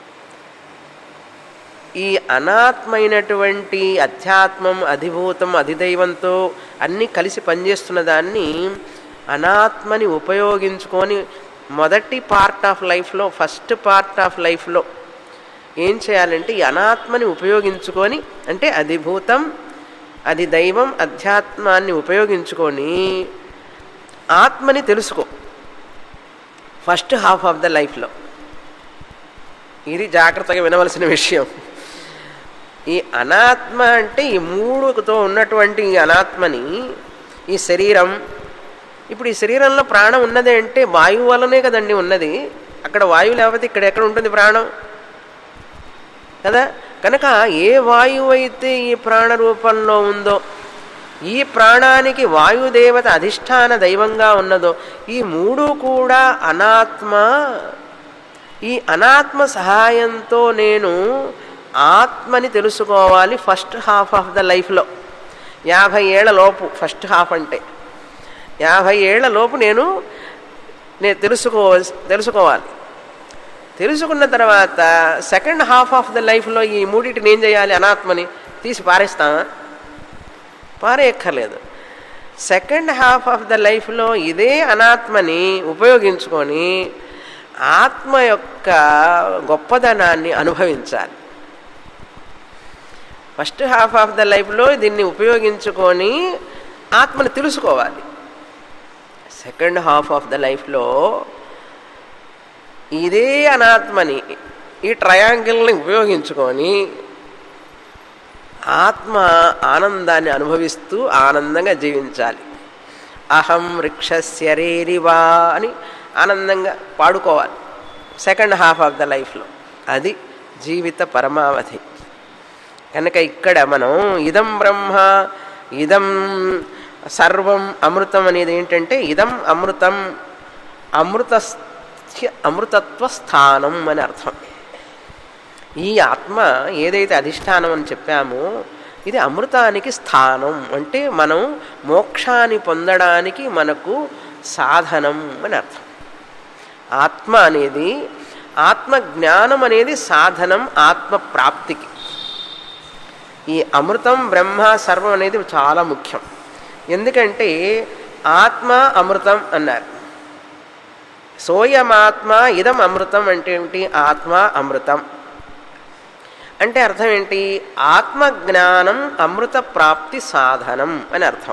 ఈ అనాత్మైనటువంటి అధ్యాత్మం అధిభూతం అధిదైవంతో అన్నీ కలిసి పనిచేస్తున్న దాన్ని అనాత్మని ఉపయోగించుకొని మొదటి పార్ట్ ఆఫ్ లైఫ్లో ఫస్ట్ పార్ట్ ఆఫ్ లైఫ్లో ఏం చేయాలంటే ఈ అనాత్మని ఉపయోగించుకొని అంటే అధిభూతం అది దైవం అధ్యాత్మాన్ని ఉపయోగించుకొని ఆత్మని తెలుసుకో ఫస్ట్ హాఫ్ ఆఫ్ ద లైఫ్లో ఇది జాగ్రత్తగా వినవలసిన విషయం ఈ అనాత్మ అంటే ఈ మూడుతో ఉన్నటువంటి ఈ అనాత్మని ఈ శరీరం ఇప్పుడు ఈ శరీరంలో ప్రాణం ఉన్నది అంటే వాయువు వల్లనే కదండి ఉన్నది అక్కడ వాయువు లేకపోతే ఇక్కడ ఎక్కడ ఉంటుంది ప్రాణం కదా కనుక ఏ వాయువు అయితే ఈ ప్రాణ రూపంలో ఉందో ఈ ప్రాణానికి వాయుదేవత అధిష్టాన దైవంగా ఉన్నదో ఈ మూడు కూడా అనాత్మ ఈ అనాత్మ సహాయంతో నేను ఆత్మని తెలుసుకోవాలి ఫస్ట్ హాఫ్ ఆఫ్ ద లైఫ్లో యాభై ఏళ్ల లోపు ఫస్ట్ హాఫ్ అంటే యాభై ఏళ్ల లోపు నేను నేను తెలుసుకో తెలుసుకోవాలి తెలుసుకున్న తర్వాత సెకండ్ హాఫ్ ఆఫ్ ద లైఫ్లో ఈ మూడింటిని ఏం చేయాలి అనాత్మని తీసి పారేస్తామా పారేయక్కర్లేదు సెకండ్ హాఫ్ ఆఫ్ ద లైఫ్లో ఇదే అనాత్మని ఉపయోగించుకొని ఆత్మ యొక్క గొప్పదనాన్ని అనుభవించాలి ఫస్ట్ హాఫ్ ఆఫ్ ద లైఫ్లో దీన్ని ఉపయోగించుకొని ఆత్మని తెలుసుకోవాలి సెకండ్ హాఫ్ ఆఫ్ ద లైఫ్లో ఇదే అనాత్మని ఈ ట్రయాంగిల్ని ఉపయోగించుకొని ఆత్మ ఆనందాన్ని అనుభవిస్తూ ఆనందంగా జీవించాలి అహం వృక్షస్యరేరివా అని ఆనందంగా పాడుకోవాలి సెకండ్ హాఫ్ ఆఫ్ ద లైఫ్లో అది జీవిత పరమావధి కనుక ఇక్కడ మనం ఇదం బ్రహ్మ ఇదం సర్వం అమృతం అనేది ఏంటంటే ఇదం అమృతం అమృత అమృతత్వ స్థానం అని అర్థం ఈ ఆత్మ ఏదైతే అధిష్టానం అని చెప్పామో ఇది అమృతానికి స్థానం అంటే మనం మోక్షాన్ని పొందడానికి మనకు సాధనం అని అర్థం ఆత్మ అనేది ఆత్మ జ్ఞానం అనేది సాధనం ఆత్మ ప్రాప్తికి ఈ అమృతం బ్రహ్మ సర్వం అనేది చాలా ముఖ్యం ఎందుకంటే ఆత్మ అమృతం అన్నారు సోయమాత్మ ఇదం అమృతం అంటే ఏమిటి ఆత్మ అమృతం అంటే అర్థం ఏంటి ఆత్మ జ్ఞానం అమృత ప్రాప్తి సాధనం అని అర్థం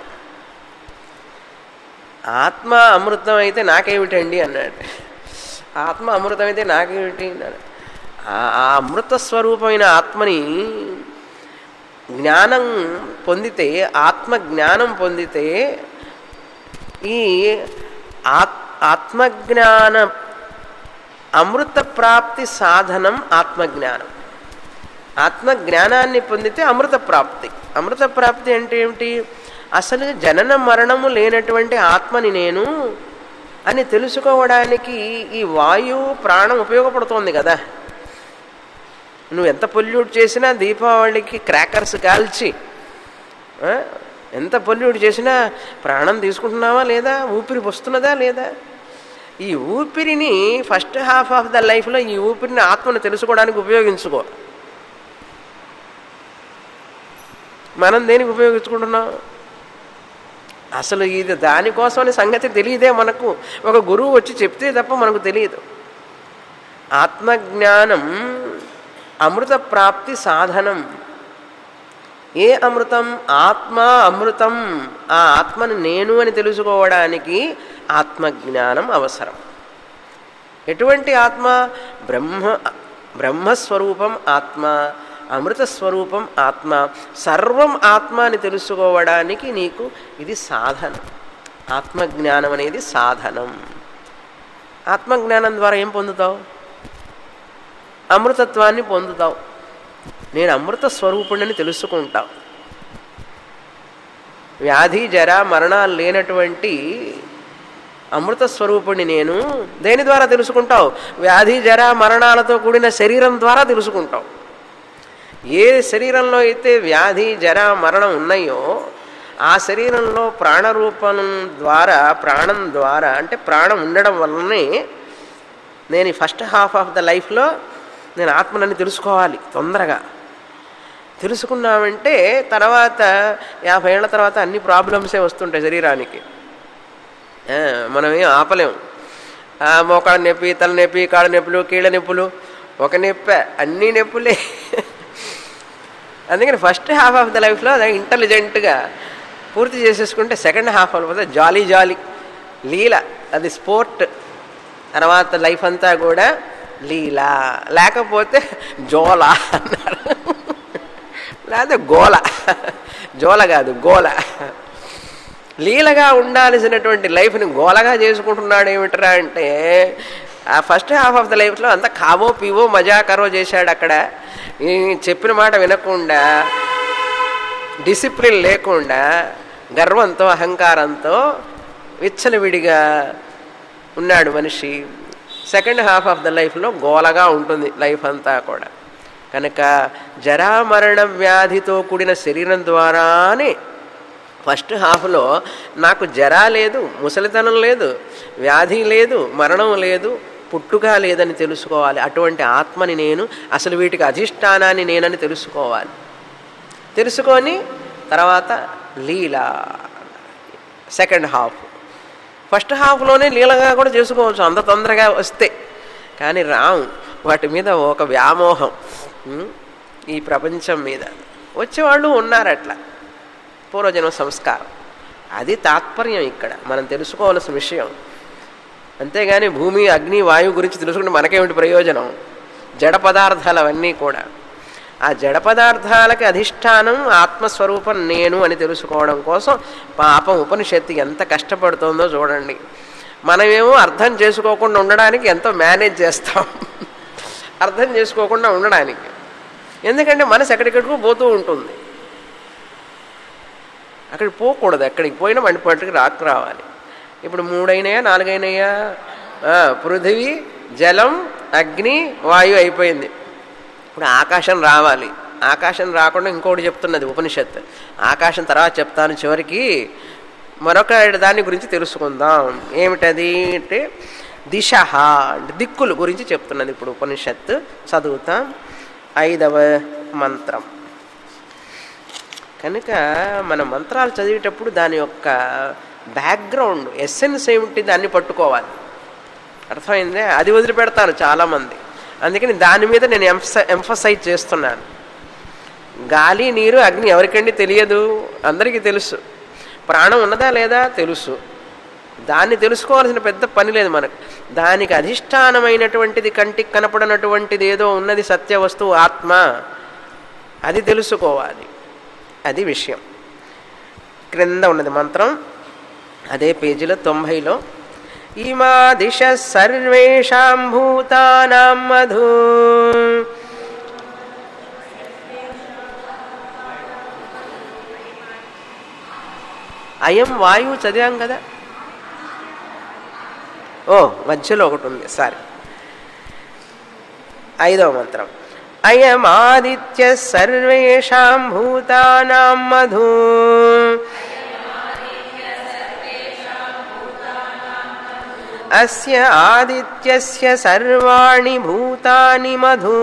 ఆత్మ అమృతం అయితే నాకేమిటండి అన్నాడు ఆత్మ అమృతం అయితే నాకేమిటి అన్నాడు ఆ అమృత స్వరూపమైన ఆత్మని జ్ఞానం పొందితే ఆత్మ జ్ఞానం పొందితే ఈ ఆత్ ఆత్మజ్ఞాన అమృత ప్రాప్తి సాధనం ఆత్మజ్ఞానం ఆత్మజ్ఞానాన్ని పొందితే అమృత ప్రాప్తి అమృత ప్రాప్తి అంటే ఏమిటి అసలు జనన మరణము లేనటువంటి ఆత్మని నేను అని తెలుసుకోవడానికి ఈ వాయువు ప్రాణం ఉపయోగపడుతోంది కదా నువ్వు ఎంత పొల్యూట్ చేసినా దీపావళికి క్రాకర్స్ కాల్చి ఎంత పొల్యూట్ చేసినా ప్రాణం తీసుకుంటున్నావా లేదా ఊపిరి వస్తున్నదా లేదా ఈ ఊపిరిని ఫస్ట్ హాఫ్ ఆఫ్ ద లైఫ్లో ఈ ఊపిరిని ఆత్మను తెలుసుకోవడానికి ఉపయోగించుకో మనం దేనికి ఉపయోగించుకుంటున్నాం అసలు ఇది దానికోసమని సంగతి తెలియదే మనకు ఒక గురువు వచ్చి చెప్తే తప్ప మనకు తెలియదు ఆత్మజ్ఞానం అమృత ప్రాప్తి సాధనం ఏ అమృతం ఆత్మ అమృతం ఆ ఆత్మను నేను అని తెలుసుకోవడానికి ఆత్మజ్ఞానం అవసరం ఎటువంటి ఆత్మ బ్రహ్మ బ్రహ్మస్వరూపం ఆత్మ అమృత స్వరూపం ఆత్మ సర్వం ఆత్మ అని తెలుసుకోవడానికి నీకు ఇది సాధనం ఆత్మజ్ఞానం అనేది సాధనం ఆత్మజ్ఞానం ద్వారా ఏం పొందుతావు అమృతత్వాన్ని పొందుతావు నేను అమృత స్వరూపుణ్ణి తెలుసుకుంటావు వ్యాధి జర మరణాలు లేనటువంటి అమృత స్వరూపుణ్ణి నేను దేని ద్వారా తెలుసుకుంటావు వ్యాధి జర మరణాలతో కూడిన శరీరం ద్వారా తెలుసుకుంటావు ఏ శరీరంలో అయితే వ్యాధి జర మరణం ఉన్నాయో ఆ శరీరంలో ప్రాణరూపం ద్వారా ప్రాణం ద్వారా అంటే ప్రాణం ఉండడం వల్లనే నేను ఈ ఫస్ట్ హాఫ్ ఆఫ్ ద లైఫ్లో నేను ఆత్మనని తెలుసుకోవాలి తొందరగా తెలుసుకున్నామంటే తర్వాత యాభై ఏళ్ళ తర్వాత అన్ని ప్రాబ్లమ్సే వస్తుంటాయి శరీరానికి మనమేం ఆపలేం మోకాళ్ళ నొప్పి తల నొప్పి కాళ్ళ నొప్పులు కీళ్ళ నొప్పులు ఒక నొప్పి అన్ని నొప్పులే అందుకని ఫస్ట్ హాఫ్ ఆఫ్ ద లైఫ్లో ఇంటెలిజెంట్గా పూర్తి చేసేసుకుంటే సెకండ్ హాఫ్ అయిపోతే జాలీ జాలీ లీల అది స్పోర్ట్ తర్వాత లైఫ్ అంతా కూడా లీల లేకపోతే జోల అన్నారు లేకపోతే గోల జోల కాదు గోల లీలగా ఉండాల్సినటువంటి లైఫ్ని గోలగా చేసుకుంటున్నాడు ఏమిట్రా అంటే ఆ ఫస్ట్ హాఫ్ ఆఫ్ ద లైఫ్లో అంతా కావో పీవో మజా కరో చేశాడు అక్కడ ఈ చెప్పిన మాట వినకుండా డిసిప్లిన్ లేకుండా గర్వంతో అహంకారంతో విచ్చలవిడిగా ఉన్నాడు మనిషి సెకండ్ హాఫ్ ఆఫ్ ద లైఫ్లో గోలగా ఉంటుంది లైఫ్ అంతా కూడా కనుక జరామరణ వ్యాధితో కూడిన శరీరం ద్వారానే ఫస్ట్ హాఫ్లో నాకు జరా లేదు ముసలితనం లేదు వ్యాధి లేదు మరణం లేదు పుట్టుక లేదని తెలుసుకోవాలి అటువంటి ఆత్మని నేను అసలు వీటికి అధిష్టానాన్ని నేనని తెలుసుకోవాలి తెలుసుకొని తర్వాత లీల సెకండ్ హాఫ్ ఫస్ట్ హాఫ్లోనే లీలగా కూడా చేసుకోవచ్చు అంత తొందరగా వస్తే కానీ రాం వాటి మీద ఒక వ్యామోహం ఉం? ఈ ప్రపంచం మీద వచ్చేవాళ్ళు ఉన్నారు అట్లా పూర్వజన్మ సంస్కారం అది తాత్పర్యం ఇక్కడ మనం తెలుసుకోవాల్సిన విషయం అంతేగాని భూమి అగ్ని వాయువు గురించి తెలుసుకుంటే మనకేమిటి ప్రయోజనం జడ పదార్థాలు అవన్నీ కూడా ఆ జడ పదార్థాలకి అధిష్టానం ఆత్మస్వరూపం నేను అని తెలుసుకోవడం కోసం పాపం ఉపనిషత్తు ఎంత కష్టపడుతుందో చూడండి మనమేమో అర్థం చేసుకోకుండా ఉండడానికి ఎంతో మేనేజ్ చేస్తాం అర్థం చేసుకోకుండా ఉండడానికి ఎందుకంటే మనసు ఎక్కడికెక్కడికో పోతూ ఉంటుంది అక్కడికి పోకూడదు ఎక్కడికి పోయినా మండి పట్టుకు రాకు రావాలి ఇప్పుడు మూడైనాయా నాలుగైనాయా ఆ, పృథివీ జలం అగ్ని వాయువు అయిపోయింది ఇప్పుడు ఆకాశం రావాలి ఆకాశం రాకుండా ఇంకోటి చెప్తున్నది ఉపనిషత్తు ఆకాశం తర్వాత చెప్తాను చివరికి మరొక దాని గురించి తెలుసుకుందాం ఏమిటది అంటే దిశ అంటే దిక్కులు గురించి చెప్తున్నది ఇప్పుడు ఉపనిషత్తు చదువుతాం ఐదవ మంత్రం కనుక మన మంత్రాలు చదివేటప్పుడు దాని యొక్క బ్యాక్గ్రౌండ్ ఎస్సెన్స్ ఏమిటి దాన్ని పట్టుకోవాలి అర్థమైందే అది వదిలిపెడతాను చాలామంది అందుకని దాని మీద నేను ఎంఫస ఎంఫసైజ్ చేస్తున్నాను గాలి నీరు అగ్ని ఎవరికండి తెలియదు అందరికీ తెలుసు ప్రాణం ఉన్నదా లేదా తెలుసు దాన్ని తెలుసుకోవాల్సిన పెద్ద పని లేదు మనకు దానికి అధిష్టానమైనటువంటిది కంటికి కనపడనటువంటిది ఏదో ఉన్నది సత్య వస్తువు ఆత్మ అది తెలుసుకోవాలి అది విషయం క్రింద ఉన్నది మంత్రం అదే పేజీలో తొంభైలో ఇమా దిశ సర్వేషాం భూతానాం మధు అయం వాయువు చదివాం కదా ఓ మధ్యలో ఒకటి ఉంది సారీ ఐదవ మంత్రం అయమాదిత్య సర్వేషాం భూతానాం మధు అస్య ఆదిత్యస్య సర్వాణి భూతాని మధు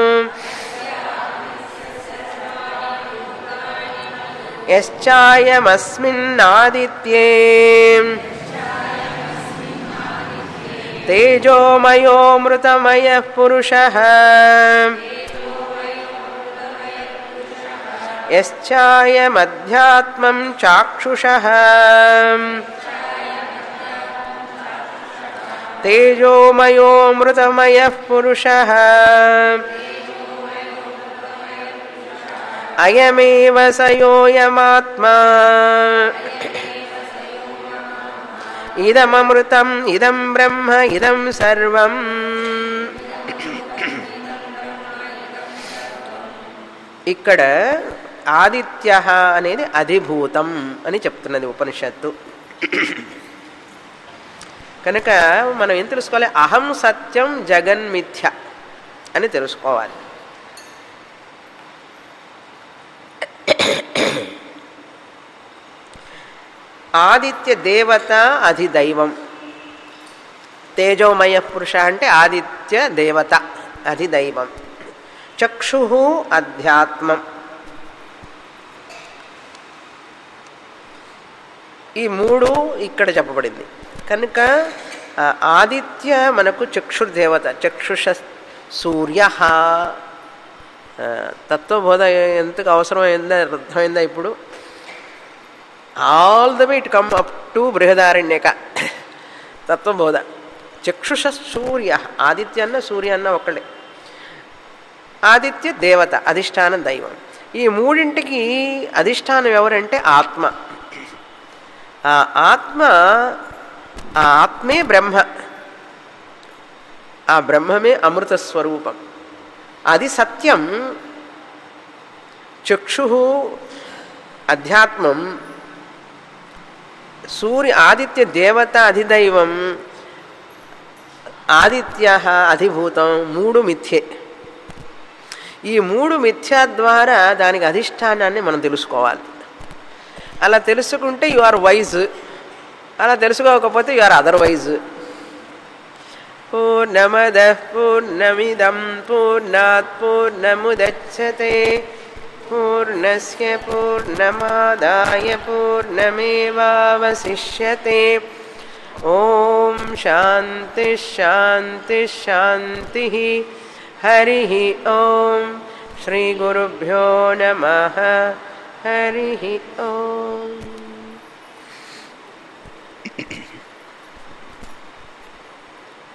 యశ్చాయమస్మిన్నాదిత్యే తేజోమయోమృతమయ పురుష యశ్చాయమధ్యాత్మం చాక్షుష తేజోమయోమృతమయ పురుష అయమేవ సయోయమాత్మా ఇదమమృతం ఇదం బ్రహ్మ ఇదం సర్వం ఇక్కడ ఆదిత్య అనేది అధిభూతం అని చెప్తున్నది ఉపనిషత్తు కనుక మనం ఏం తెలుసుకోవాలి అహం సత్యం జగన్మిథ్య అని తెలుసుకోవాలి ఆదిత్య దేవత అధిదైవం తేజోమయ పురుష అంటే ఆదిత్య దేవత అధిదైవం చక్షు అధ్యాత్మం ఈ మూడు ఇక్కడ చెప్పబడింది కనుక ఆ, ఆదిత్య మనకు చక్షుర్దేవత చక్షుష సూర్య తత్వబోధ ఎంతకు అవసరమైందా అర్థమైందా ఇప్పుడు all the way it come up to బృహదారణ్యక తత్వబోధ చక్షుష సూర్య ఆదిత్య అన్న సూర్య అన్న ఒకళ్ళే ఆదిత్య దేవత అధిష్టాన దైవం ఈ మూడింటికి అధిష్టానం ఎవరంటే ఆత్మ ఆ ఆత్మ ఆ ఆత్మే బ్రహ్మ ఆ బ్రహ్మమే అమృత స్వరూపం అది సత్యం చక్షు అధ్యాత్మం సూర్య ఆదిత్య దేవత అధిదైవం ఆదిత్య అధిభూతం మూడు మిథ్యే ఈ మూడు మిథ్యా ద్వారా దానికి అధిష్టానాన్ని మనం తెలుసుకోవాలి అలా తెలుసుకుంటే యు ఆర్ వైజ్ అలా తెలుసుకోకపోతే యు ఆర్ అదర్వైజ్ పూర్ణమద పూర్ణమిదం పూర్ణాత్ పూర్ణముదచ్చతే పూర్ణస్య పూర్ణమాదాయ పూర్ణమేవావశిష్యతే ఓం శాంతి శాంతి శాంతి హరి ఓం శ్రీ గురుభ్యో నమ హరి ఓం